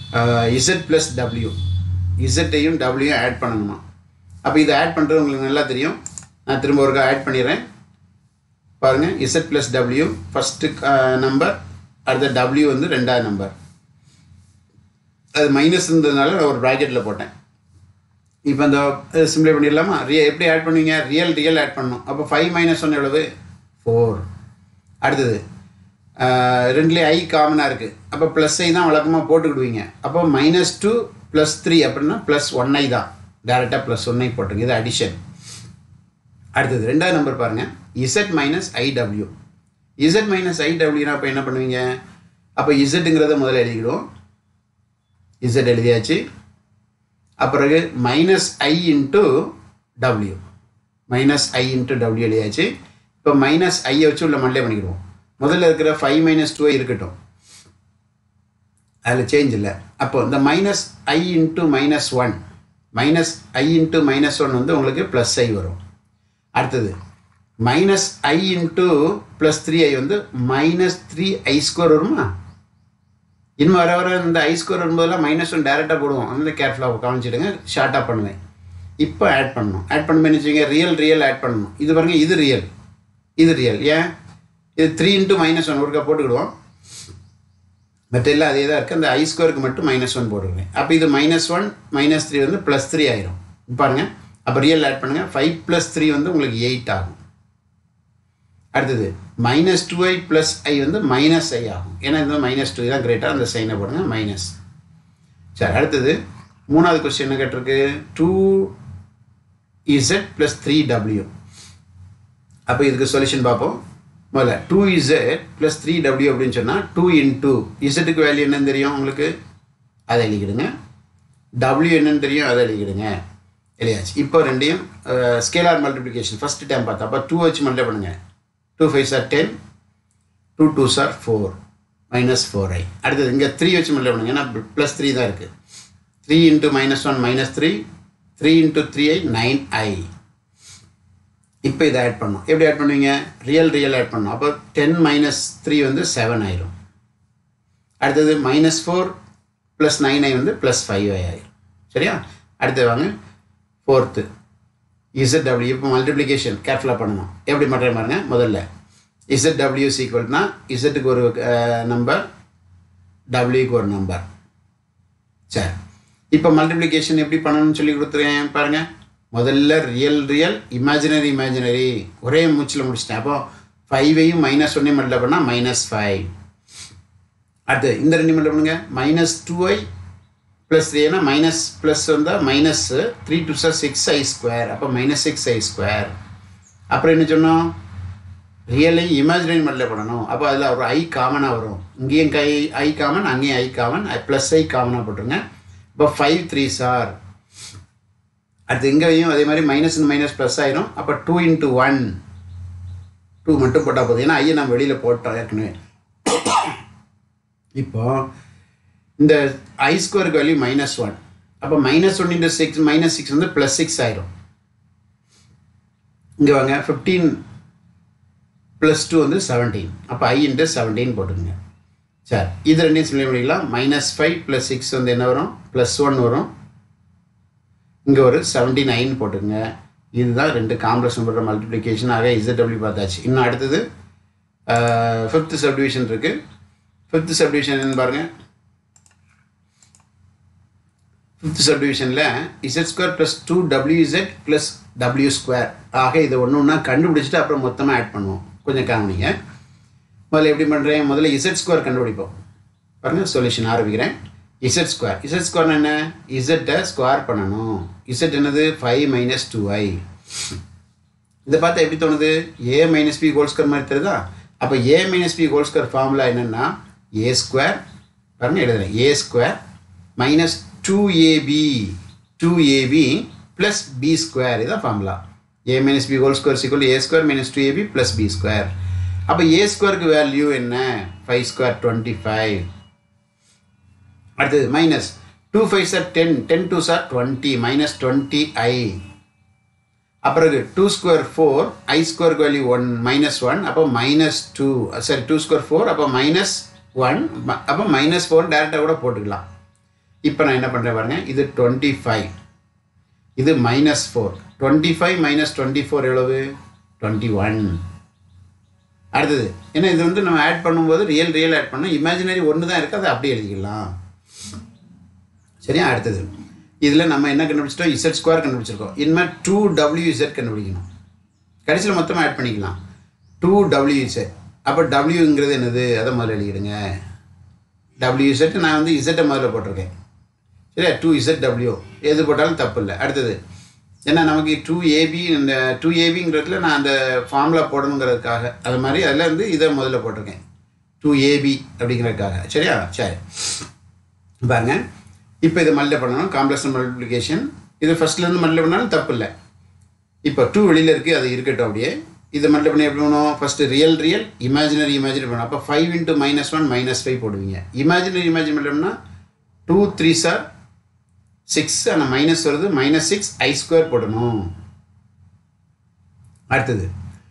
இசட் ப்ளஸ் டபிள்யூ இசட்டையும் டபிள்யூயும் ஆட் பண்ணணுமா அப்போ இதை ஆட் பண்ணுறது உங்களுக்கு நல்லா தெரியும் நான் திரும்ப ஒருக்கா ஆட் பண்ணிடுறேன் பாருங்கள் இசட் ப்ளஸ் டபிள்யூ ஃபஸ்ட்டு நம்பர் அடுத்த டபிள்யூ வந்து ரெண்டாவது நம்பர் அது மைனஸ் இருந்ததுனால நான் ஒரு ப்ராக்கெட்டில் போட்டேன் இப்போ இந்த சிம்ப்ளை பண்ணிடலாமா ரிய எப்படி ஆட் பண்ணுவீங்க ரியல் ரியல் ஆட் பண்ணணும் அப்போ ஃபைவ் மைனஸ் ஒன் எவ்வளவு ஃபோர் அடுத்தது ரெண்டுலேயே ஐ காமனாக இருக்குது அப்போ ப்ளஸ் ஐ தான் வழக்கமாக போட்டுக்கிடுவீங்க அப்போ மைனஸ் டூ ப்ளஸ் த்ரீ அப்படின்னா ப்ளஸ் ஒன் ஐ தான் டேரெக்டாக ப்ளஸ் ஒன் ஐ போட்டுங்க இது அடிஷன் அடுத்தது ரெண்டாவது நம்பர் பாருங்கள் இசட் மைனஸ் ஐடபிள்யூ இசட் மைனஸ் ஐடபிள்யூனா அப்போ என்ன பண்ணுவீங்க அப்போ இசட்டுங்கிறத முதல்ல எழுதிக்கிடுவோம் இசட் எழுதியாச்சு அப்புறம் minus i into W minus i into W எழுதியாச்சு இப்போ மைனஸ் ஐயை வச்சு உள்ள மண்டே பண்ணிக்கிடுவோம் முதல்ல இருக்கிற ஃபைவ் மைனஸ் டூ இருக்கட்டும் அதில் சேஞ்ச் இல்லை அப்போ இந்த minus i into minus one minus i into minus one வந்து உங்களுக்கு ப்ளஸ் ஐ வரும் அடுத்தது minus i into plus three i வந்து மைனஸ் த்ரீ ஐ ஸ்கொயர் வருமா இன்னும் வர வர இந்த ஐ ஸ்கொயர் வரும்போதெல்லாம் மைனஸ் ஒன் டேரெக்டாக போடுவோம் அதனால கேர்ஃபுல்லாக கவனிச்சிடுங்க ஷார்ட்டாக பண்ணுவேன் இப்போ ஆட் பண்ணணும் ஆட் பண்ணும்போது வச்சுக்கோங்க ரியல் ரியல் ஆட் பண்ணணும் இது பாருங்க இது ரியல் இது ரியல் ஏன் இது த்ரீ இன்ட்டு மைனஸ் ஒன் ஒருக்கா போட்டுக்கிடுவோம் பட் எல்லாம் அதே தான் இருக்குது அந்த ஐ ஸ்கொயருக்கு மட்டும் மைனஸ் ஒன் போட்டுருவேன் அப்போ இது மைனஸ் ஒன் மைனஸ் த்ரீ வந்து ப்ளஸ் த்ரீ ஆயிரும் பாருங்க அப்போ ரியல் ஆட் பண்ணுங்கள் ஃபைவ் ப்ளஸ் த்ரீ வந்து உங்களுக்கு எயிட் ஆகும் அடுத்தது minus two i plus i வந்து மைனஸ் ஐ ஆகும் ஏன்னா இந்த மைனஸ் டூ தான் கிரேட்டாக அந்த சைனை போடுங்க மைனஸ் சரி அடுத்தது மூணாவது கொஸ்டின் என்ன கேட்டிருக்கு டூ இசட் ப்ளஸ் த்ரீ டபிள்யூ அப்போ இதுக்கு சொல்யூஷன் பார்ப்போம் முதல்ல டூ இசட் ப்ளஸ் த்ரீ டபிள்யூ அப்படின்னு சொன்னால் டூ இன்டூ இசட்டுக்கு வேல்யூ என்னன்னு தெரியும் உங்களுக்கு அதை எழுதிக்கிடுங்க டபிள்யூ என்னன்னு தெரியும் அதை எழுதிக்கிடுங்க இல்லையாச்சு இப்போ ரெண்டையும் ஸ்கேலார் மல்டிப்ளிகேஷன் ஃபஸ்ட் டைம் பார்த்தா அப்போ டூ வச்சு மல்டிப்ளை பண்ணுங்க two five sir ten two two sir four minus four i அடுத்தது இங்கே த்ரீ வச்சு மல்டிப்ளை பண்ணுங்க ஏன்னா ப்ளஸ் த்ரீ தான் இருக்குது three into minus one minus three three into three i nine i இப்போ இதை ஆட் பண்ணோம் எப்படி ஆட் பண்ணுவீங்க ரியல் ரியல் ஆட் பண்ணோம் அப்போ டென் மைனஸ் த்ரீ வந்து செவன் ஆயிரும் அடுத்தது minus four plus nine i வந்து ப்ளஸ் ஃபைவ் ஐ ஆயிரும் சரியா அடுத்தது வாங்க ஃபோர்த்து இசட் டபிள்யூ இப்போ மல்டிப்ளிகேஷன் கேர்ஃபுல்லாக பண்ணணும் எப்படி பண்ணுறேன் பாருங்க முதல்ல இசட் டபிள்யூ சீக்வல்னா இசட்டுக்கு ஒரு நம்பர் டபிள்யூக்கு ஒரு நம்பர் சரி இப்போ மல்டிப்ளிகேஷன் எப்படி பண்ணணும்னு சொல்லி கொடுத்துருக்கேன் பாருங்கள் முதல்ல ரியல் ரியல் இமேஜினரி இமேஜினரி ஒரே மூச்சில் முடிச்சிட்டேன் அப்போ ஃபைவையும் மைனஸ் ஒன்னையும் மல்டிப்ளை பண்ணால் மைனஸ் ஃபைவ் அடுத்து இந்த ரெண்டு மல்டிப்ளை பண்ணுங்க minus two i plus three ஏன்னா மைனஸ் ப்ளஸ் வந்தால் minus three two sir six i square அப்போ மைனஸ் சிக்ஸ் ஐ ஸ்கொயர் அப்புறம் என்ன சொன்னோம் ரியலையும் இமேஜினரி மல்டிப்ளை பண்ணணும் அப்போ அதில் ஒரு ஐ காமனாக வரும் இங்கேயும் கை ஐ காமன் அங்கேயும் ஐ காமன் ப்ளஸ் ஐ காமனாக போட்டுருங்க இப்போ ஃபைவ் த்ரீ சார் அடுத்து இங்கேயும் அதே மாதிரி மைனஸ் மைனஸ் ப்ளஸ் ஆயிரும் அப்போ டூ இன்ட்டு ஒன் டூ மட்டும் போட்டால் போதும் ஏன்னா ஐயை நம்ம வெளியில் போட்டோம் ஏற்கனவே இப்போ இந்த ஐ ஸ்கொயருக்கு வேல்யூ மைனஸ் ஒன் அப்போ minus one into six minus six வந்து ப்ளஸ் சிக்ஸ் ஆயிரும் இங்கே வாங்க ஃபிஃப்டீன் ப்ளஸ் டூ வந்து செவன்டீன் அப்போ ஐ இன்ட்டு செவன்டீன் போட்டுங்க சரி இது ரெண்டையும் சொல்லி முடிக்கலாம் மைனஸ் ஃபைவ் ப்ளஸ் சிக்ஸ் வந்து என்ன வரும் ப்ளஸ் ஒன் வரும் இங்கே ஒரு செவன்டி நைன் போட்டுங்க இதுதான் ரெண்டு காம்ப்ளெக்ஸ் நம்பரோட மல்டிப்ளிகேஷன் ஆக இசடபிள்யூ பார்த்தாச்சு இன்னும் அடுத்தது ஃபிஃப்த்து சப்டிவிஷன் இருக்குது ஃபிஃப்த்து சப்டிவிஷன் என்ன பாருங்கள் ஃபிஃப்த் சப்டிவிஷனில் Z square plus two W Z plus W square ஆக இதை ஒன்று ஒன்றா கண்டுபிடிச்சிட்டு அப்புறம் மொத்தமாக ஆட் பண்ணுவோம் கொஞ்சம் காமிங்க முதல்ல எப்படி பண்ணுறேன் முதல்ல இசட் ஸ்கொயர் கண்டுபிடிப்போம் பாருங்கள் சொல்யூஷன் ஆரம்பிக்கிறேன் இசட் ஸ்கொயர் இசட் ஸ்கொயர் என்ன இசட்டை ஸ்கொயர் பண்ணணும் இசட் என்னது ஃபைவ் மைனஸ் டூ ஐ இதை பார்த்தா எப்படி தோணுது a minus b whole square மாதிரி தெரியுதா அப்போ a minus b whole square formula என்னென்னா ஏ ஸ்கொயர் பாருங்க எழுதுறேன் a square minus two a b two a b plus b square இதான் formula a minus b whole square சிக்கல் a square minus two a b plus b square அப்போ a ஸ்கொயருக்கு value என்ன five square twenty five அடுத்தது minus two five sir ten ten two sir twenty minus twenty i அப்புறம் two square four i square value one minus one அப்போ minus two சரி two square four அப்போ minus one அப்போ minus four டேரெக்டாக கூட போட்டுக்கலாம் இப்போ நான் என்ன பண்ணுறேன் பாருங்க இது டுவெண்ட்டி ஃபைவ் இது minus four twenty five minus twenty four எவ்வளவு டுவெண்ட்டி ஒன் அடுத்தது ஏன்னா இது வந்து நம்ம ஆட் பண்ணும்போது ரியல் ரியல் ஆட் பண்ணோம் இமேஜினரி ஒன்று தான் இருக்குது அதை அப்படியே எழுதிக்கலாம் சரியா அடுத்தது இதில் நம்ம என்ன கண்டுபிடிச்சிட்டோம் இசட் ஸ்கொயர் கண்டுபிடிச்சிருக்கோம் இனிமேல் டூ டபிள்யூ இசட் கண்டுபிடிக்கணும் கடைசியில் மொத்தமாக ஆட் பண்ணிக்கலாம் டூ டபிள்யூ இசட் அப்போ டபிள்யூங்கிறது என்னது அதை முதல்ல எழுதிடுங்க டபிள்யூ இசட் நான் வந்து இசட்டை முதல்ல போட்டிருக்கேன் சரியா டூ இசட் டபிள்யூ எது போட்டாலும் தப்பு இல்லை அடுத்தது ஏன்னா நமக்கு டூ ஏபி இந்த டூ ஏபிங்கிறதுல நான் அந்த ஃபார்முலா போடணுங்கிறதுக்காக அது மாதிரி அதில் வந்து இதை முதல்ல போட்டிருக்கேன் டூ ஏபி அப்படிங்கிறதுக்காக சரியா சரி பாருங்க இப்போ இதை மல்ல பண்ணணும் காம்ப்ளெக்ஸ் மல்டிப்ளிகேஷன் இது ஃபஸ்ட்லேருந்து மல்ல பண்ணாலும் தப்பு இல்லை இப்போ டூ வெளியில் இருக்குது அது இருக்கட்டும் அப்படியே இதை மல்ல பண்ணி எப்படி பண்ணணும் first real real imaginary imaginary பண்ணணும் அப்போ five into minus one minus five போடுவீங்க இமேஜினரி இமேஜின் பண்ணோம்னா டூ த்ரீ சார் சிக்ஸ் ஆனால் மைனஸ் வருது மைனஸ் சிக்ஸ் ஐ ஸ்கொயர் போடணும் அடுத்தது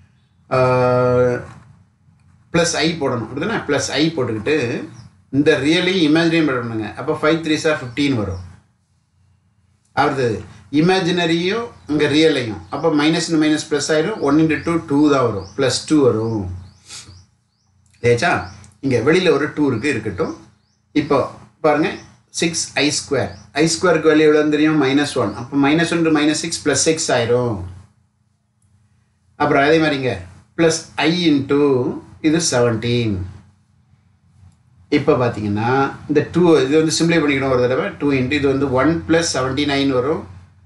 ப்ளஸ் ஐ போடணும் அப்படிதானே ப்ளஸ் ஐ போட்டுக்கிட்டு இந்த ரியலையும் இமேஜினரியும் பண்ணுங்க அப்போ ஃபைவ் த்ரீ சார் ஃபிஃப்டீன் வரும் அடுத்தது இமேஜினரியும் இங்கே ரியலையும் அப்போ மைனஸ் மைனஸ் ப்ளஸ் ஆயிரும் ஒன் இன்ட்டு டூ டூ தான் வரும் ப்ளஸ் டூ வரும் ஏச்சா இங்கே வெளியில் ஒரு டூ இருக்குது இருக்கட்டும் இப்போ பாருங்கள் சிக்ஸ் ஐ ஸ்கொயர் ஐ ஸ்கொயருக்கு வேல்யூ எவ்வளோ தெரியும் மைனஸ் ஒன் அப்போ minus one minus six plus six ஆயிரும் அப்புறம் அதே மாதிரிங்க ப்ளஸ் ஐ இன்ட்டு இது செவன்டீன் இப்போ பார்த்தீங்கன்னா இந்த டூ இது வந்து சிம்பிளை பண்ணிக்கணும் ஒரு தடவை டூ இன்ட்டு இது வந்து ஒன் ப்ளஸ் செவன்ட்டி நைன் வரும்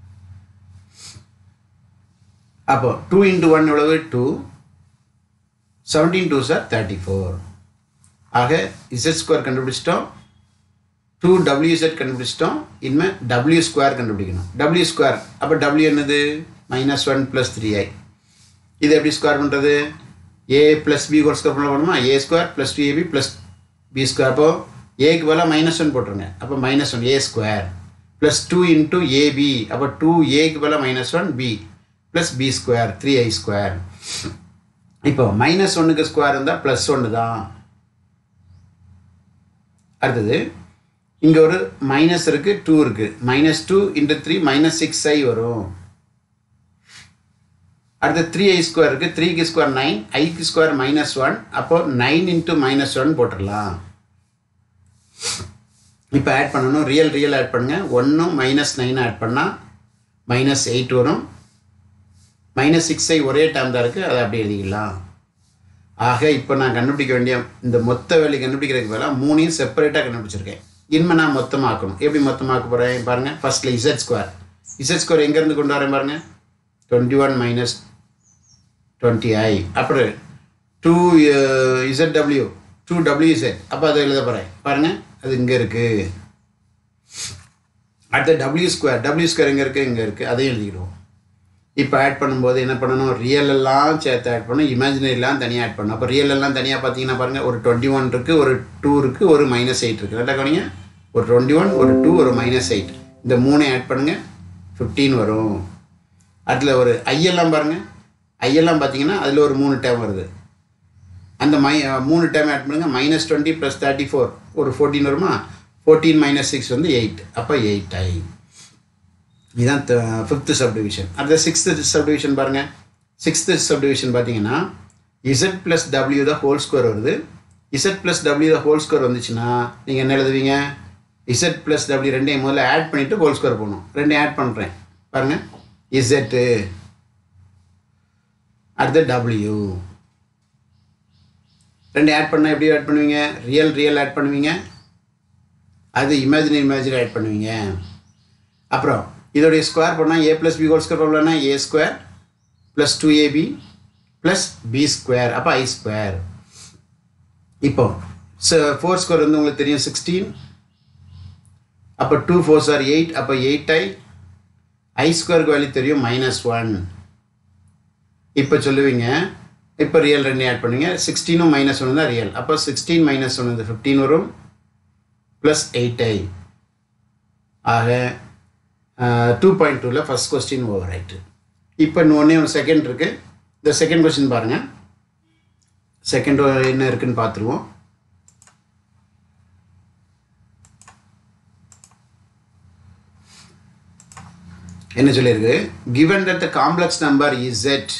அப்போ டூ இன்ட்டு ஒன் எவ்வளவு two seventeen two sir thirty four ஆக இசட் ஸ்கொயர் கண்டுபிடிச்சிட்டோம் டூ டபிள்யூ செட் கண்டுபிடிச்சிட்டோம் இனிமேல் டபிள்யூ ஸ்கொயர் கண்டுபிடிக்கணும் டபிள்யூ ஸ்கொயர் அப்போ டபிள்யூ என்னது minus one plus three i இது எப்படி ஸ்கொயர் பண்ணுறது a plus b whole square பண்ண போகணுமா a square plus two a b plus b square அப்போ ஏக்கு பதிலாக மைனஸ் ஒன் போட்டுருங்க அப்போ minus one a square plus two into AB அப்போ டூ ஏக்கு பதிலாக minus one b plus b square three i square இப்போ மைனஸ் ஒன்றுக்கு ஸ்கொயர் இருந்தால் ப்ளஸ் ஒன்று தான் அடுத்தது இங்கே ஒரு மைனஸ் இருக்குது டூ இருக்குது minus two into three minus six i வரும் அடுத்து த்ரீ ஐ ஸ்கொயர் இருக்குது த்ரீக்கு ஸ்கொயர் நைன் ஐக்கு ஸ்கொயர் மைனஸ் ஒன் அப்போ நைன் இன்ட்டு மைனஸ் ஒன் போட்டுடலாம் இப்போ ஆட் பண்ணணும் ரியல் ரியல் ஆட் பண்ணுங்கள் ஒன்றும் மைனஸ் நைன் ஆட் பண்ணால் மைனஸ் எயிட் வரும் மைனஸ் சிக்ஸ் ஐ ஒரே டேம் தான் இருக்குது அதை அப்படி எழுதிக்கலாம் ஆக இப்போ நான் கண்டுபிடிக்க வேண்டிய இந்த மொத்த வேலை கண்டுபிடிக்கிறதுக்கு பதிலாக மூணையும் செப்பரேட்டாக கண்டுபிடிச்சிருக்கேன் இனிமே நான் மொத்தமாக ஆக்கணும் எப்படி மொத்தமாக்க போகிறேன் பாருங்கள் ஃபஸ்ட்டில் இசட் ஸ்கொயர் இசட் ஸ்கொயர் எங்கேருந்து கொண்டு வரேன் பாருங்கள் twenty one minus twenty i அப்புறம் two Z W two W Z அப்போ அதை எழுத போகிறேன் பாருங்கள் அது இங்கே இருக்குது அடுத்த டபிள்யூ ஸ்கொயர் டபிள்யூ ஸ்கொயர் எங்கே இருக்குது இங்கே இருக்குது அதையும் எழுதிடுவோம் இப்போ ஆட் பண்ணும்போது என்ன பண்ணணும் ரியல் எல்லாம் சேர்த்து ஆட் பண்ணணும் இமேஜினரிலாம் தனியாக ஆட் பண்ணணும் அப்போ ரியல் எல்லாம் தனியாக பார்த்தீங்கன்னா பாருங்கள் ஒரு டுவெண்ட்டி ஒன் இருக்குது ஒரு டூ இருக்குது ஒரு மைனஸ் எயிட் இருக்குது நல்லா கவனிங்க ஒரு டுவெண்ட்டி ஒன் ஒரு டூ ஒரு மைனஸ் எயிட் இந்த மூணை ஆட் பண்ணுங்கள் ஃபிஃப்டீன் வரும் அதில் ஒரு ஐயெல்லாம் பாருங்கள் ஐயெல்லாம் பார்த்தீங்கன்னா அதில் ஒரு மூணு டேம் வருது அந்த மை மூணு டேம் ஆட் பண்ணுங்கள் minus twenty plus thirty four ஒரு ஃபோர்டீன் வருமா ஃபோர்டீன் மைனஸ் சிக்ஸ் வந்து எயிட் அப்போ எயிட் ஐ இதுதான் ஃபிஃப்த்து சப்டிவிஷன் அடுத்த சிக்ஸ்த்து சப்டிவிஷன் பாருங்கள் சிக்ஸ்த்து சப்டிவிஷன் பார்த்தீங்கன்னா இசட் ப்ளஸ் டபிள்யூ தான் ஹோல் ஸ்கொயர் வருது இசட் ப்ளஸ் டபிள்யூ தான் ஹோல் ஸ்கொயர் வந்துச்சுன்னா நீங்கள் என்ன எழுதுவீங்க இசட் ப்ளஸ் டபிள்யூ ரெண்டையும் முதல்ல ஆட் பண்ணிவிட்டு ஹோல் ஸ்கொயர் போகணும் ரெண்டையும் ஆட் பண்ணுறேன் பாருங்கள் இசட்டு அடுத்து டபிள்யூ ரெண்டு ஆட் பண்ணால் எப்படி ஆட் பண்ணுவீங்க ரியல் ரியல் ஆட் பண்ணுவீங்க அது இமேஜினரி இமேஜினரி ஆட் பண்ணுவீங்க அப்புறம் இதோடைய ஸ்கொயர் பண்ணால் a plus b whole square பண்ணலாம்னா a square plus two a b plus b square அப்போ ஐ ஸ்கொயர் இப்போ ஃபோர் ஸ்கொயர் வந்து உங்களுக்கு தெரியும் சிக்ஸ்டீன் அப்போ டூ ஃபோர் சார் எயிட் அப்போ எயிட் ஐ ஐ ஸ்கொயருக்கு வேல்யூ தெரியும் மைனஸ் ஒன் இப்போ சொல்லுவீங்க இப்போ ரியல் ரெண்டு ஆட் பண்ணுவீங்க சிக்ஸ்டீனும் மைனஸ் ஒன்று தான் ரியல் அப்போ சிக்ஸ்டீன் மைனஸ் ஒன்று வந்து ஃபிஃப்டீன் வரும் ப்ளஸ் எயிட் ஐ ஆக டூ பாயிண்ட் டூவில் ஃபஸ்ட் கொஸ்டின் ஓவர் ஆயிட்டு இப்போ இன்னும் ஒன்றே ஒரு செகண்ட் இருக்குது இந்த செகண்ட் கொஸ்டின் பாருங்கள் செகண்ட் என்ன இருக்குன்னு பார்த்துருவோம் என்ன சொல்லியிருக்கு given that the complex number is z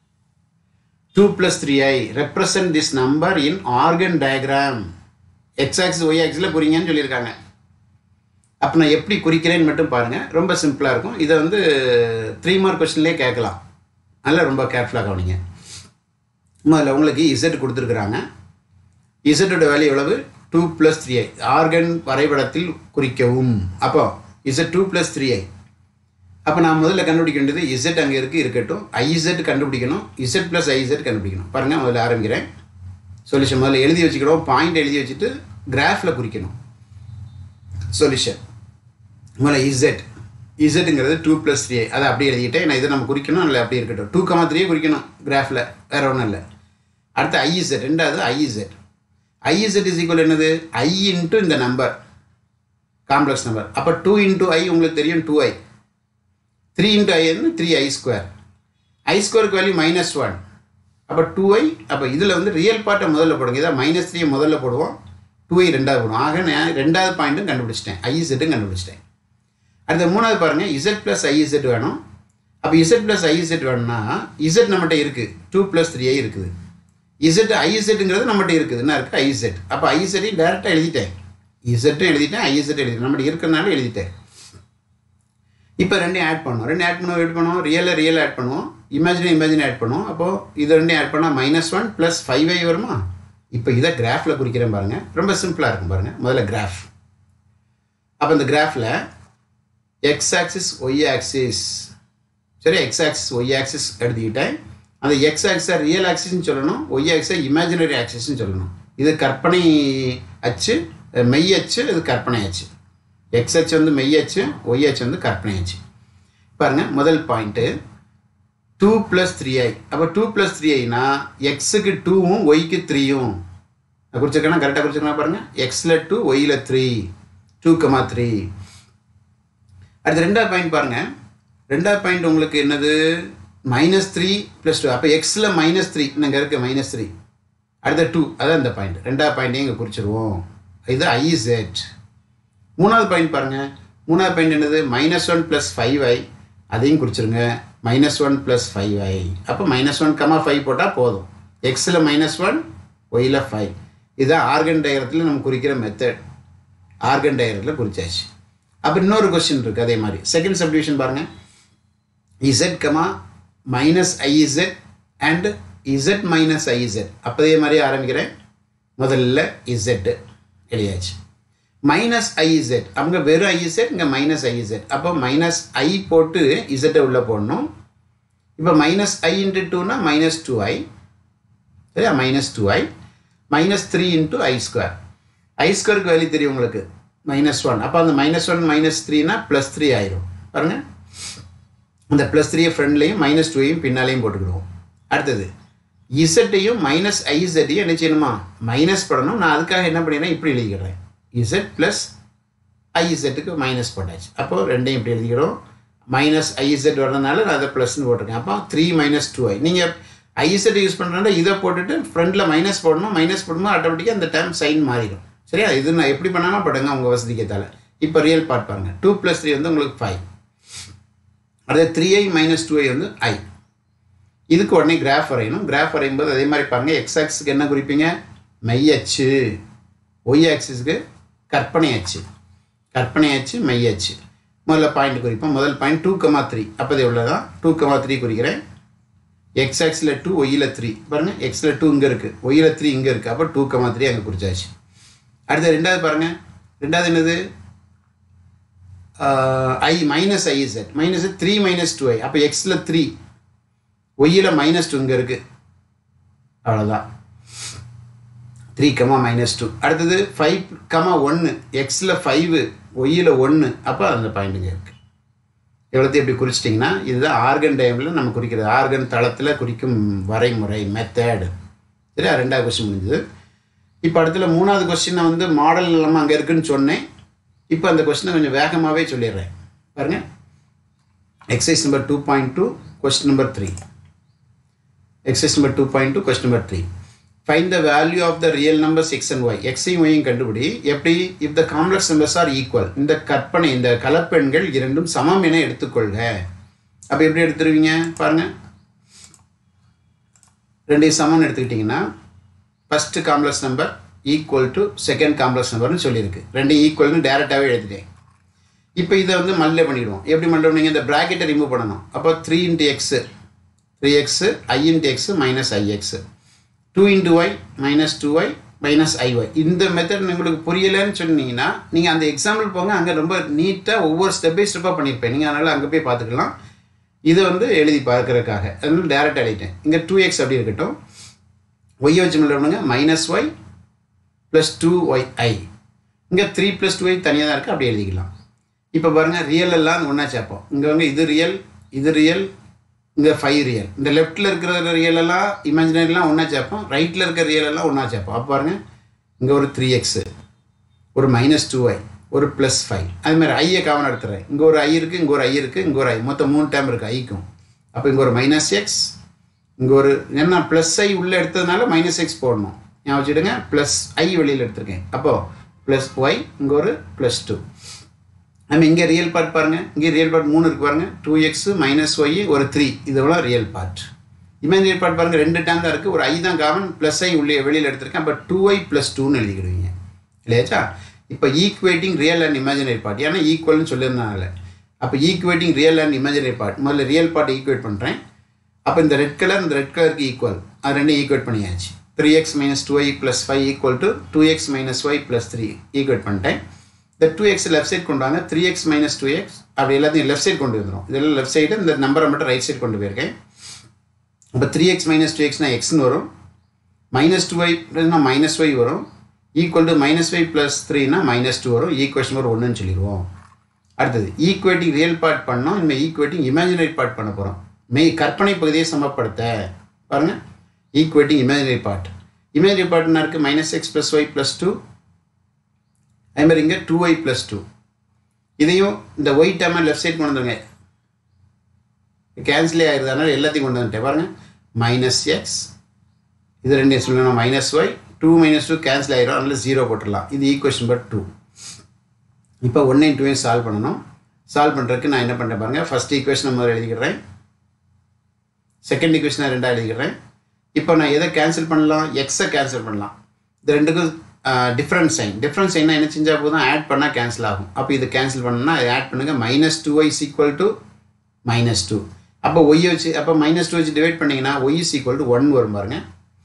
2 plus 3i represent this number in organ diagram x axis y axisல குறிங்கன்னு சொல்லியிருக்காங்க அப்போ நான் எப்படி குறிக்கிறேன்னு மட்டும் பாருங்கள் ரொம்ப சிம்பிளாக இருக்கும் இதை வந்து த்ரீ மார்க் கொஸ்டின்லேயே கேட்கலாம் அதனால் ரொம்ப கேர்ஃபுல்லாக கவனிங்க முதல்ல உங்களுக்கு இசட் கொடுத்துருக்குறாங்க இசட்டோட வேல்யூ எவ்வளவு two plus three i Argand வரைபடத்தில் குறிக்கவும் அப்போ z two plus three i அப்போ நான் முதல்ல கண்டுபிடிக்க வேண்டியது இசட் அங்கே இருக்குது இருக்கட்டும் ஐசெட் கண்டுபிடிக்கணும் இசட் ப்ளஸ் ஐசெட் கண்டுபிடிக்கணும் பாருங்கள் முதல்ல ஆரம்பிக்கிறேன் சொல்யூஷன் முதல்ல எழுதி வச்சுக்கிடுவோம் பாயிண்ட் எழுதி வச்சுட்டு கிராஃபில் குறிக்கணும் சொல்யூஷன் முதல்ல இசட் இசட்டுங்கிறது டூ ப்ளஸ் த்ரீ அதை அப்படியே எழுதிக்கிட்டேன் நான் இதை நம்ம குறிக்கணும் இல்லை அப்படி இருக்கட்டும் டூ கமா த்ரீ குறிக்கணும் கிராஃபில் வேறு ஒன்றும் இல்லை அடுத்து ஐஇசெட் ரெண்டாவது ஐஇசெட் ஐஇசெட் இஸ் ஈக்குவல் என்னது ஐ இன்ட்டு இந்த நம்பர் காம்ப்ளெக்ஸ் நம்பர் அப்போ டூ இன்ட்டு ஐ உங்களுக்கு தெரியும் two I three into i வந்து த்ரீ ஐ ஸ்கொயர் ஐ ஸ்கொயருக்கு வேல்யூ மைனஸ் ஒன் அப்போ டூ ஐ அப்போ இதில் வந்து ரியல் பார்ட்டை முதல்ல போடுங்க இதை மைனஸ் த்ரீ முதல்ல போடுவோம் டூ ஐ ரெண்டாவது போடுவோம் ஆக நான் ரெண்டாவது பாயிண்ட்டும் கண்டுபிடிச்சிட்டேன் ஐஇசெட்டும் கண்டுபிடிச்சிட்டேன் அடுத்த மூணாவது பாருங்கள் இசட் ப்ளஸ் ஐஇசெட் வேணும் அப்போ இசட் ப்ளஸ் ஐஇசெட் வேணும்னா இசட் நம்மகிட்ட இருக்குது டூ ப்ளஸ் த்ரீ ஐ இருக்குது இசட் ஐஇசெட்டுங்கிறது நம்மகிட்ட இருக்குது என்ன இருக்குது ஐஇசெட் அப்போ ஐஇசெட்டையும் டேரெக்டாக எழுதிட்டேன் இசட்டும் எழுதிட்டேன் ஐஇசெட் எழுதிட்டேன் நம்மகிட்ட இருக்கிறனால எழுதிட்டேன் இப்போ ரெண்டையும் ஆட் பண்ணுவோம் ரெண்டு ஆட் பண்ணுவோம் ஆட் பண்ணுவோம் ரியலில் ரியல் ஆட் பண்ணுவோம் இமேஜினரி இமேஜினரி ஆட் பண்ணுவோம் அப்போது இது ரெண்டையும் ஆட் பண்ணால் minus one plus five i வருமா இப்போ இதை கிராஃபில் குறிக்கிறேன் பாருங்கள் ரொம்ப சிம்பிளாக இருக்கும் பாருங்கள் முதல்ல கிராஃப் அப்போ இந்த கிராஃபில் எக்ஸ் ஆக்சிஸ் ஒய் ஆக்சிஸ் சரி எக்ஸ் ஆக்சிஸ் ஒய் ஆக்சிஸ் எடுத்துக்கிட்டேன் அந்த எக்ஸ் ஆக்ஸை ரியல் ஆக்சிஸ்னு சொல்லணும் ஒய் ஆக்ஸை இமேஜினரி ஆக்சிஸ்னு சொல்லணும் இது கற்பனை அச்சு மெய் அச்சு இது கற்பனை அச்சு எக்ஸ் அச்சு வந்து மெய் அச்சு ஒய் அச்சு வந்து கற்பனை அச்சு பாருங்கள் முதல் point two plus three i அப்போ டூ ப்ளஸ் த்ரீ ஐனா எக்ஸுக்கு டூவும் ஒய்க்கு த்ரீயும் குறிச்சிருக்கேன்னா கரெக்டாக குறிச்சிருக்கேன் பாருங்கள் எக்ஸில் டூ ஒய்யில் த்ரீ டூ கமா த்ரீ அடுத்து ரெண்டாவது பாயிண்ட் பாருங்கள் ரெண்டாவது பாயிண்ட் உங்களுக்கு என்னது மைனஸ் த்ரீ ப்ளஸ் டூ அப்போ எக்ஸில் மைனஸ் த்ரீ இங்கே இருக்குது மைனஸ் த்ரீ அடுத்த டூ அதான் இந்த பாயிண்ட் ரெண்டாவது பாயிண்ட்டையும் இங்கே குறிச்சிருவோம் இது ஐஇசெட் மூணாவது பாயிண்ட் பாருங்கள் மூணாவது பாயிண்ட் என்னது minus one plus five i அதையும் குறிச்சிருங்க மைனஸ் ஒன் ப்ளஸ் ஃபைவ் ஐ அப்போ மைனஸ் ஒன் கமா ஃபைவ் போட்டால் போதும் எக்ஸில் மைனஸ் ஒன் ஒயில் ஃபைவ் இதுதான் ஆர்கன் டயரத்தில் நம்ம குறிக்கிற மெத்தட் ஆர்கன் டயரத்தில் குறிச்சாச்சு அப்போ இன்னொரு கொஸ்டின் இருக்குது அதே மாதிரி செகண்ட் சப்டிவிஷன் பாருங்கள் z comma minus i z and z minus i z அப்போதே மாதிரி ஆரம்பிக்கிறேன் முதல்ல இசட்டு எழுதியாச்சு மைனஸ் ஐஇசட் அவங்க வெறும் ஐஇசட் இங்கே மைனஸ் ஐஇசட் அப்போ மைனஸ் ஐ போட்டு இசட்டை உள்ளே போடணும் இப்போ மைனஸ் ஐ இன்ட்டு டூனா மைனஸ் டூ ஐ சரியா minus two i minus three into i square i ஸ்கொயருக்கு வேல்யூ தெரியும் உங்களுக்கு மைனஸ் ஒன் அப்போ அந்த மைனஸ் ஒன் மைனஸ் த்ரீனா ப்ளஸ் த்ரீ ஆயிரும் பாருங்க அந்த ப்ளஸ் த்ரீயை ஃப்ரெண்ட்லேயும் மைனஸ் டூவையும் பின்னாலையும் போட்டுக்கிடுவோம் அடுத்தது இசட்டையும் மைனஸ் ஐசட்டையும் என்ன செய்யணுமா மைனஸ் போடணும் நான் அதுக்காக என்ன பண்ணிடுறேன் இப்படி எழுதிக்கிறேன் இசட் ப்ளஸ் ஐஇசட்டுக்கு மைனஸ் போட்டாச்சு அப்போது ரெண்டையும் இப்படி எழுதிக்கிறோம் மைனஸ் ஐஇசட் வரதுனால நான் அதை ப்ளஸ்னு போட்டிருக்கேன் அப்போ த்ரீ மைனஸ் டூ ஐ நீங்கள் ஐஇசட் யூஸ் பண்ணுறதுனால இதை போட்டுட்டு ஃப்ரண்ட்டில் மைனஸ் போடணும் மைனஸ் போடும்போது ஆட்டோமேட்டிக்காக அந்த டைம் சைன் மாறிடும் சரியா இது நான் எப்படி பண்ணாமல் படுங்க உங்கள் வசதிக்கத்தால் இப்போ ரியல் பார்ட் பாருங்கள் டூ ப்ளஸ் த்ரீ வந்து உங்களுக்கு ஃபைவ் அதே three I minus two i வந்து ஐ இதுக்கு உடனே கிராஃப் வரையணும் கிராஃப் வரையும் போது அதே மாதிரி பாருங்கள் எக்ஸ் ஆக்ஸுக்கு என்ன குறிப்பீங்க மெய்யச்சு ஒய் ஆக்சிஸுக்கு கற்பனை அச்சு கற்பனை அச்சு மெய்யச்சு முதல்ல பாயிண்ட் குறிப்போம் முதல் பாயிண்ட் டூ கமா த்ரீ அப்போ இது எவ்வளோ தான் டூ கமா த்ரீ குறிக்கிறேன் எக்ஸ் ஆக்ஸில் டூ ஒய்யில் த்ரீ பாருங்கள் எக்ஸில் டூ இங்கே இருக்குது ஒய்யில் த்ரீ இங்கே இருக்குது அப்போ டூ கமா த்ரீ அங்கே குறிச்சாச்சு அடுத்து ரெண்டாவது பாருங்கள் ரெண்டாவது என்னது i minus i z minus three minus two i அப்போ எக்ஸில் த்ரீ ஒய்யில் மைனஸ் டூ இங்கே இருக்குது அவ்வளோதான் த்ரீ கமா மைனஸ் டூ அடுத்தது ஃபைவ் கமா ஒன்று எக்ஸில் ஃபைவு ஒய்யில் ஒன்று அப்போ அந்த பாயிண்ட்டுங்க இருக்குது எவ்வளோத்தையும் எப்படி குறிச்சிட்டிங்கன்னா இதுதான் ஆர்கன் டைமில் நம்ம குறிக்கிறது ஆர்கன் தளத்தில் குறிக்கும் வரைமுறை மெத்தேடு சரியா ரெண்டாவது கொஸ்டின் முடிஞ்சது இப்போ அடுத்துல மூணாவது கொஸ்டினை வந்து மாடல் இல்லாமல் அங்கே இருக்குன்னு சொன்னேன் இப்போ அந்த கொஸ்டினை கொஞ்சம் வேகமாகவே சொல்லிடுறேன் பாருங்கள் exercise number two point two question number three exercise number two point two question number three find the value of the real numbers X and y எக்ஸையும் ஒய்யும் கண்டுபிடி எப்படி if the complex numbers are equal இந்த கற்பனை இந்த கலப்பெண்கள் இரண்டும் சமம் என எடுத்துக்கொள்க அப்போ எப்படி எடுத்துருவீங்க பாருங்க ரெண்டையும் சமம்னு எடுத்துக்கிட்டிங்கன்னா first complex number equal to second complex நம்பர்னு சொல்லியிருக்கு ரெண்டையும் ஈக்குவல்னு டேரெக்டாகவே எழுதிட்டேன் இப்போ இதை வந்து மல்லே பண்ணிவிடுவோம் எப்படி மல்லே பண்ணீங்க இந்த ப்ராக்கெட்டை ரிமூவ் பண்ணணும் அப்போ three into x three x i into x minus i x two into y minus two y minus i y இந்த மெத்தட் உங்களுக்கு புரியலைன்னு சொன்னீங்கன்னா நீங்கள் அந்த எக்ஸாம்பிள் போங்க அங்கே ரொம்ப நீட்டாக ஒவ்வொரு ஸ்டெப் பை ஸ்டெப்பாக பண்ணியிருப்பேன் நீங்கள் அதனால் அங்கே போய் பார்த்துக்கலாம் இதை வந்து எழுதி பார்க்கறதுக்காக அதனால டேரெக்டாக எழுதிட்டேன் இங்கே டூ எக்ஸ் அப்படி இருக்கட்டும் ஒய்யை வச்சு மட்டும் பண்ணுங்க minus Y plus two y i இங்கே த்ரீ ப்ளஸ் டூ ஒய் தனியாக தான் இருக்குது அப்படி எழுதிக்கலாம் இப்போ பாருங்கள் ரியல் எல்லாம் ஒன்றா சேர்ப்போம் இங்கே வந்து இது ரியல் இது ரியல் இங்கே ஃபைவ் ரியல் இந்த லெஃப்ட்டில் இருக்கிற ரியல் எல்லாம் இமேஜினரிலாம் ஒன்றா சேர்ப்போம் ரைட்டில் இருக்கிற ரியல் எல்லாம் ஒன்றா சேர்ப்போம் அப்போ பாருங்கள் இங்கே ஒரு த்ரீ எக்ஸு ஒரு மைனஸ் டூ ஐ ஒரு ப்ளஸ் ஃபைவ் அது மாதிரி ஐயை காமன் எடுத்துறேன் இங்கே ஒரு ஐ இருக்குது இங்கே ஒரு ஐ இருக்குது இங்கே ஒரு ஐ மொத்தம் மூணு டைம் இருக்குது ஐக்கும் அப்போ இங்கே ஒரு மைனஸ் எக்ஸ் இங்கே ஒரு என்ன ப்ளஸ் ஐ உள்ளே எடுத்ததுனால மைனஸ் எக்ஸ் போடணும் ஞாபகம் வச்சுடுங்க ப்ளஸ் ஐ வெளியில் எடுத்திருக்கேன் அப்போது ப்ளஸ் ஒய் இங்கே ஒரு ப்ளஸ் டூ நம்ம இங்கே ரியல் பார்ட் பாருங்கள் இங்கே ரியல் பார்ட் மூணு இருக்கு பாருங்கள் டூ எக்ஸு மைனஸ் ஒய் ஒரு த்ரீ இதோட ரியல் பார்ட் இமேஜினரி பார்ட் பாருங்கள் ரெண்டு டைம் தான் இருக்குது ஒரு ஐ தான் காமன் ப்ளஸ் ஐ உள்ளே வெளியில் எடுத்திருக்கேன் அப்போ டூ ஐ ப்ளஸ் டூன்னு எழுதிக்கிடுவீங்க இல்லையாச்சா இப்போ equating real and imaginary part ஏன்னா ஈக்குவல்னு சொல்லியிருந்தனால அப்போ equating real and imaginary part முதல்ல ரியல் பார்ட் ஈக்குவேட் பண்ணுறேன் அப்போ இந்த ரெட் கலர் இந்த ரெட் கலருக்கு ஈக்குவல் அது ரெண்டும் ஈக்குவேட் பண்ணியாச்சு three x minus two Y plus five equal to two X minus Y plus three equate பண்ணிட்டேன் இந்த டூ எக்ஸ் லெஃப்ட் சைட் கொண்டு வாங்க three x minus two x அப்படி எல்லாத்தையும் லெஃப்ட் சைட் கொண்டு வந்துடும் இதெல்லாம் லெஃப்ட் சைடு இந்த நம்பரை மட்டும் ரைட் சைட் கொண்டு போயிருக்கேன் அப்போ த்ரீ எக்ஸ் மைனஸ் டூ எக்ஸ்னா எக்ஸ்னு வரும் minus two y minus y வரும் equal to minus Y plus த்ரீனா மைனஸ் டூ வரும் ஈக்குவேஷன் ஒரு ஒன்றுன்னு சொல்லிடுவோம் அடுத்தது ஈக்குவேட்டிங் ரியல் பார்ட் பண்ணோம் இனிமேல் ஈக்குவேட்டிங் இமேஜினரி பார்ட் பண்ண போகிறோம் மெய் கற்பனை பகுதியை சமப்படுத்த பாருங்கள் ஈக்குவேட்டிங் இமேஜினரி பார்ட் இமேஜினரி பார்ட்னா இருக்குது minus x plus y plus two அதே மாதிரி இங்கே டூ ஒய் ப்ளஸ் டூ இதையும் இந்த ஒய் டேமை லெஃப்ட் சைட் கொண்டு வந்துருங்க கேன்சலே ஆயிருது அதனால் எல்லாத்தையும் கொண்டு வந்துட்டேன் பாருங்கள் மைனஸ் எக்ஸ் இது ரெண்டு சொல்லணும் minus y two minus two cancel ஆயிரும் அதனால ஜீரோ போட்டுடலாம் இது ஈக்குவேஷன் பட் டூ இப்போ ஒன்னையும் டூவையும் சால்வ் பண்ணணும் சால்வ் பண்ணுறதுக்கு நான் என்ன பண்ணுறேன் பாருங்கள் ஃபஸ்ட் ஈக்குவேஷன் முதல்ல எழுதிக்கிறேன் செகண்ட் ஈக்குவேஷனை ரெண்டாக எழுதிக்கிறேன் இப்போ நான் எதை கேன்சல் பண்ணலாம் எக்ஸை கேன்சல் பண்ணலாம் இது ரெண்டுக்கும் டிஃப்ரெண்ட் சைன் டிஃப்ரெண்ட் சைனாக என்ன செஞ்சால் போதும் ஆட் பண்ணால் கேன்சல் ஆகும் அப்போ இது கேன்சல் பண்ணணும்னா ஆட் பண்ணுங்கள் minus two y equal to minus two அப்போ ஒய் வச்சு அப்போ மைனஸ் டூ வச்சு டிவைட் பண்ணிங்கன்னா y is equal to one வரும் பாருங்க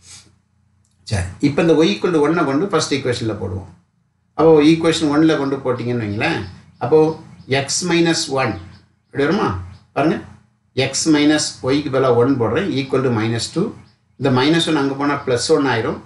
சரி இப்போ இந்த ஒய் ஈக்குவல் டு ஒன்னை கொண்டு ஃபஸ்ட் ஈக்குவேஷனில் போடுவோம் அப்போது ஈக்குவேஷன் ஒன்னில் கொண்டு போட்டிங்கன்னு வைங்களேன் அப்போது எக்ஸ் மைனஸ் ஒன் இப்படி வருமா பாருங்கள் எக்ஸ் மைனஸ் ஒய்க்கு பதிலாக ஒன் போடுறேன் ஈக்குவல் டு மைனஸ் டூ இந்த மைனஸ் ஒன் அங்கே போனால் ப்ளஸ் ஒன் ஆயிரும்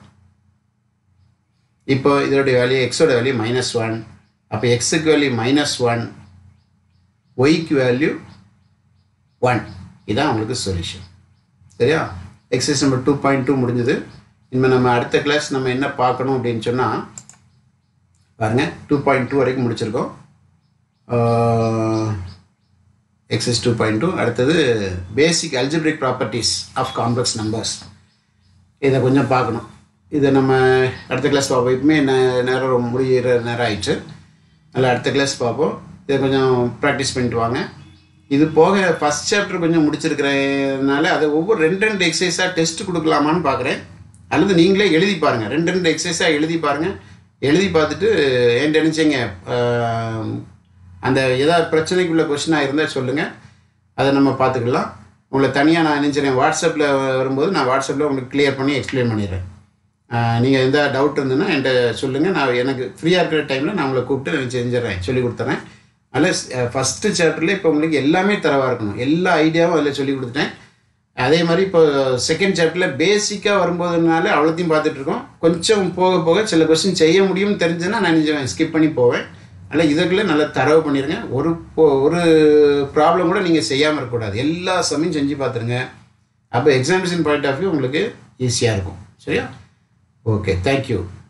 இப்போ இதோடைய வேல்யூ எக்ஸோட வேல்யூ மைனஸ் ஒன் அப்போ எக்ஸுக்கு வேல்யூ மைனஸ் ஒன் ஒய்க்கு வேல்யூ ஒன் இதுதான் உங்களுக்கு சொல்யூஷன் சரியா exercise number two point two முடிஞ்சது இனிமேல் நம்ம அடுத்த கிளாஸ் நம்ம என்ன பார்க்கணும் அப்படின்னு சொன்னால் பாருங்கள் டூ பாயிண்ட் டூ வரைக்கும் முடிச்சிருக்கோம் எக்ஸஸ் டூ பாயிண்ட் டூ அடுத்தது basic algebraic properties of complex numbers இதை கொஞ்சம் பார்க்கணும் இதை நம்ம அடுத்த கிளாஸ் பார்ப்போம் இப்பவுமே நே- நேரம் ரொம்ப முடிகிற நேரம் ஆயிடுச்சு அதில் அடுத்த கிளாஸ் பார்ப்போம் இதை கொஞ்சம் ப்ராக்டிஸ் பண்ணிட்டு வாங்க இது போக ஃபஸ்ட் சாப்டர் கொஞ்சம் முடிச்சிருக்கிறதுனால அதை ஒவ்வொரு ரெண்டு ரெண்டு எக்ஸசைஸாக டெஸ்ட் கொடுக்கலாமான்னு பார்க்குறேன் அல்லது நீங்களே எழுதி பாருங்கள் ரெண்டு ரெண்டு எக்ஸசைஸாக எழுதி பாருங்கள் எழுதி பார்த்துட்டு என்கிட்ட நினச்சிங்க அந்த ஏதாவது பிரச்சனைக்குள்ள கொஷினாக இருந்தால் சொல்லுங்கள் அதை நம்ம பார்த்துக்கலாம் உங்களை தனியாக நான் நினச்சிறேன் வாட்ஸ்அப்பில் வரும்போது நான் வாட்ஸ்அப்பில் உங்களுக்கு கிளியர் பண்ணி எக்ஸ்பிளைன் பண்ணிடுறேன் நீங்கள் எந்த டவுட் இருந்ததுன்னா என்கிட்ட சொல்லுங்கள் நான் எனக்கு ஃப்ரீயாக இருக்கிற டைமில் நான் உங்களை கூப்பிட்டு நான் செஞ்சிடறேன் சொல்லி கொடுத்துறேன் அதில் ஃபஸ்ட்டு சாப்டர்லேயே இப்போ உங்களுக்கு எல்லாமே தரவாக இருக்கணும் எல்லா ஐடியாவும் அதில் சொல்லி கொடுத்துட்டேன் அதே மாதிரி இப்போ செகண்ட் சாப்டரில் பேசிக்காக வரும்போதுனால அவ்வளோத்தையும் பார்த்துட்டு இருக்கோம் கொஞ்சம் போக போக சில கொஸ்டின் செய்ய முடியும்னு தெரிஞ்சுன்னா நான் நிஜம் ஸ்கிப் பண்ணி போவேன் அதனால் இதுக்குள்ளே நல்லா தரவு பண்ணிடுங்க ஒரு போ- ஒரு ப்ராப்ளம் கூட நீங்கள் செய்யாமல் இருக்கக்கூடாது எல்லா சமயம் செஞ்சு பார்த்துருங்க அப்போ எக்ஸாமினேஷன் பாயிண்ட் ஆஃப் வியூ உங்களுக்கு ஈஸியாக இருக்கும் சரியா ஓகே தேங்க்யூ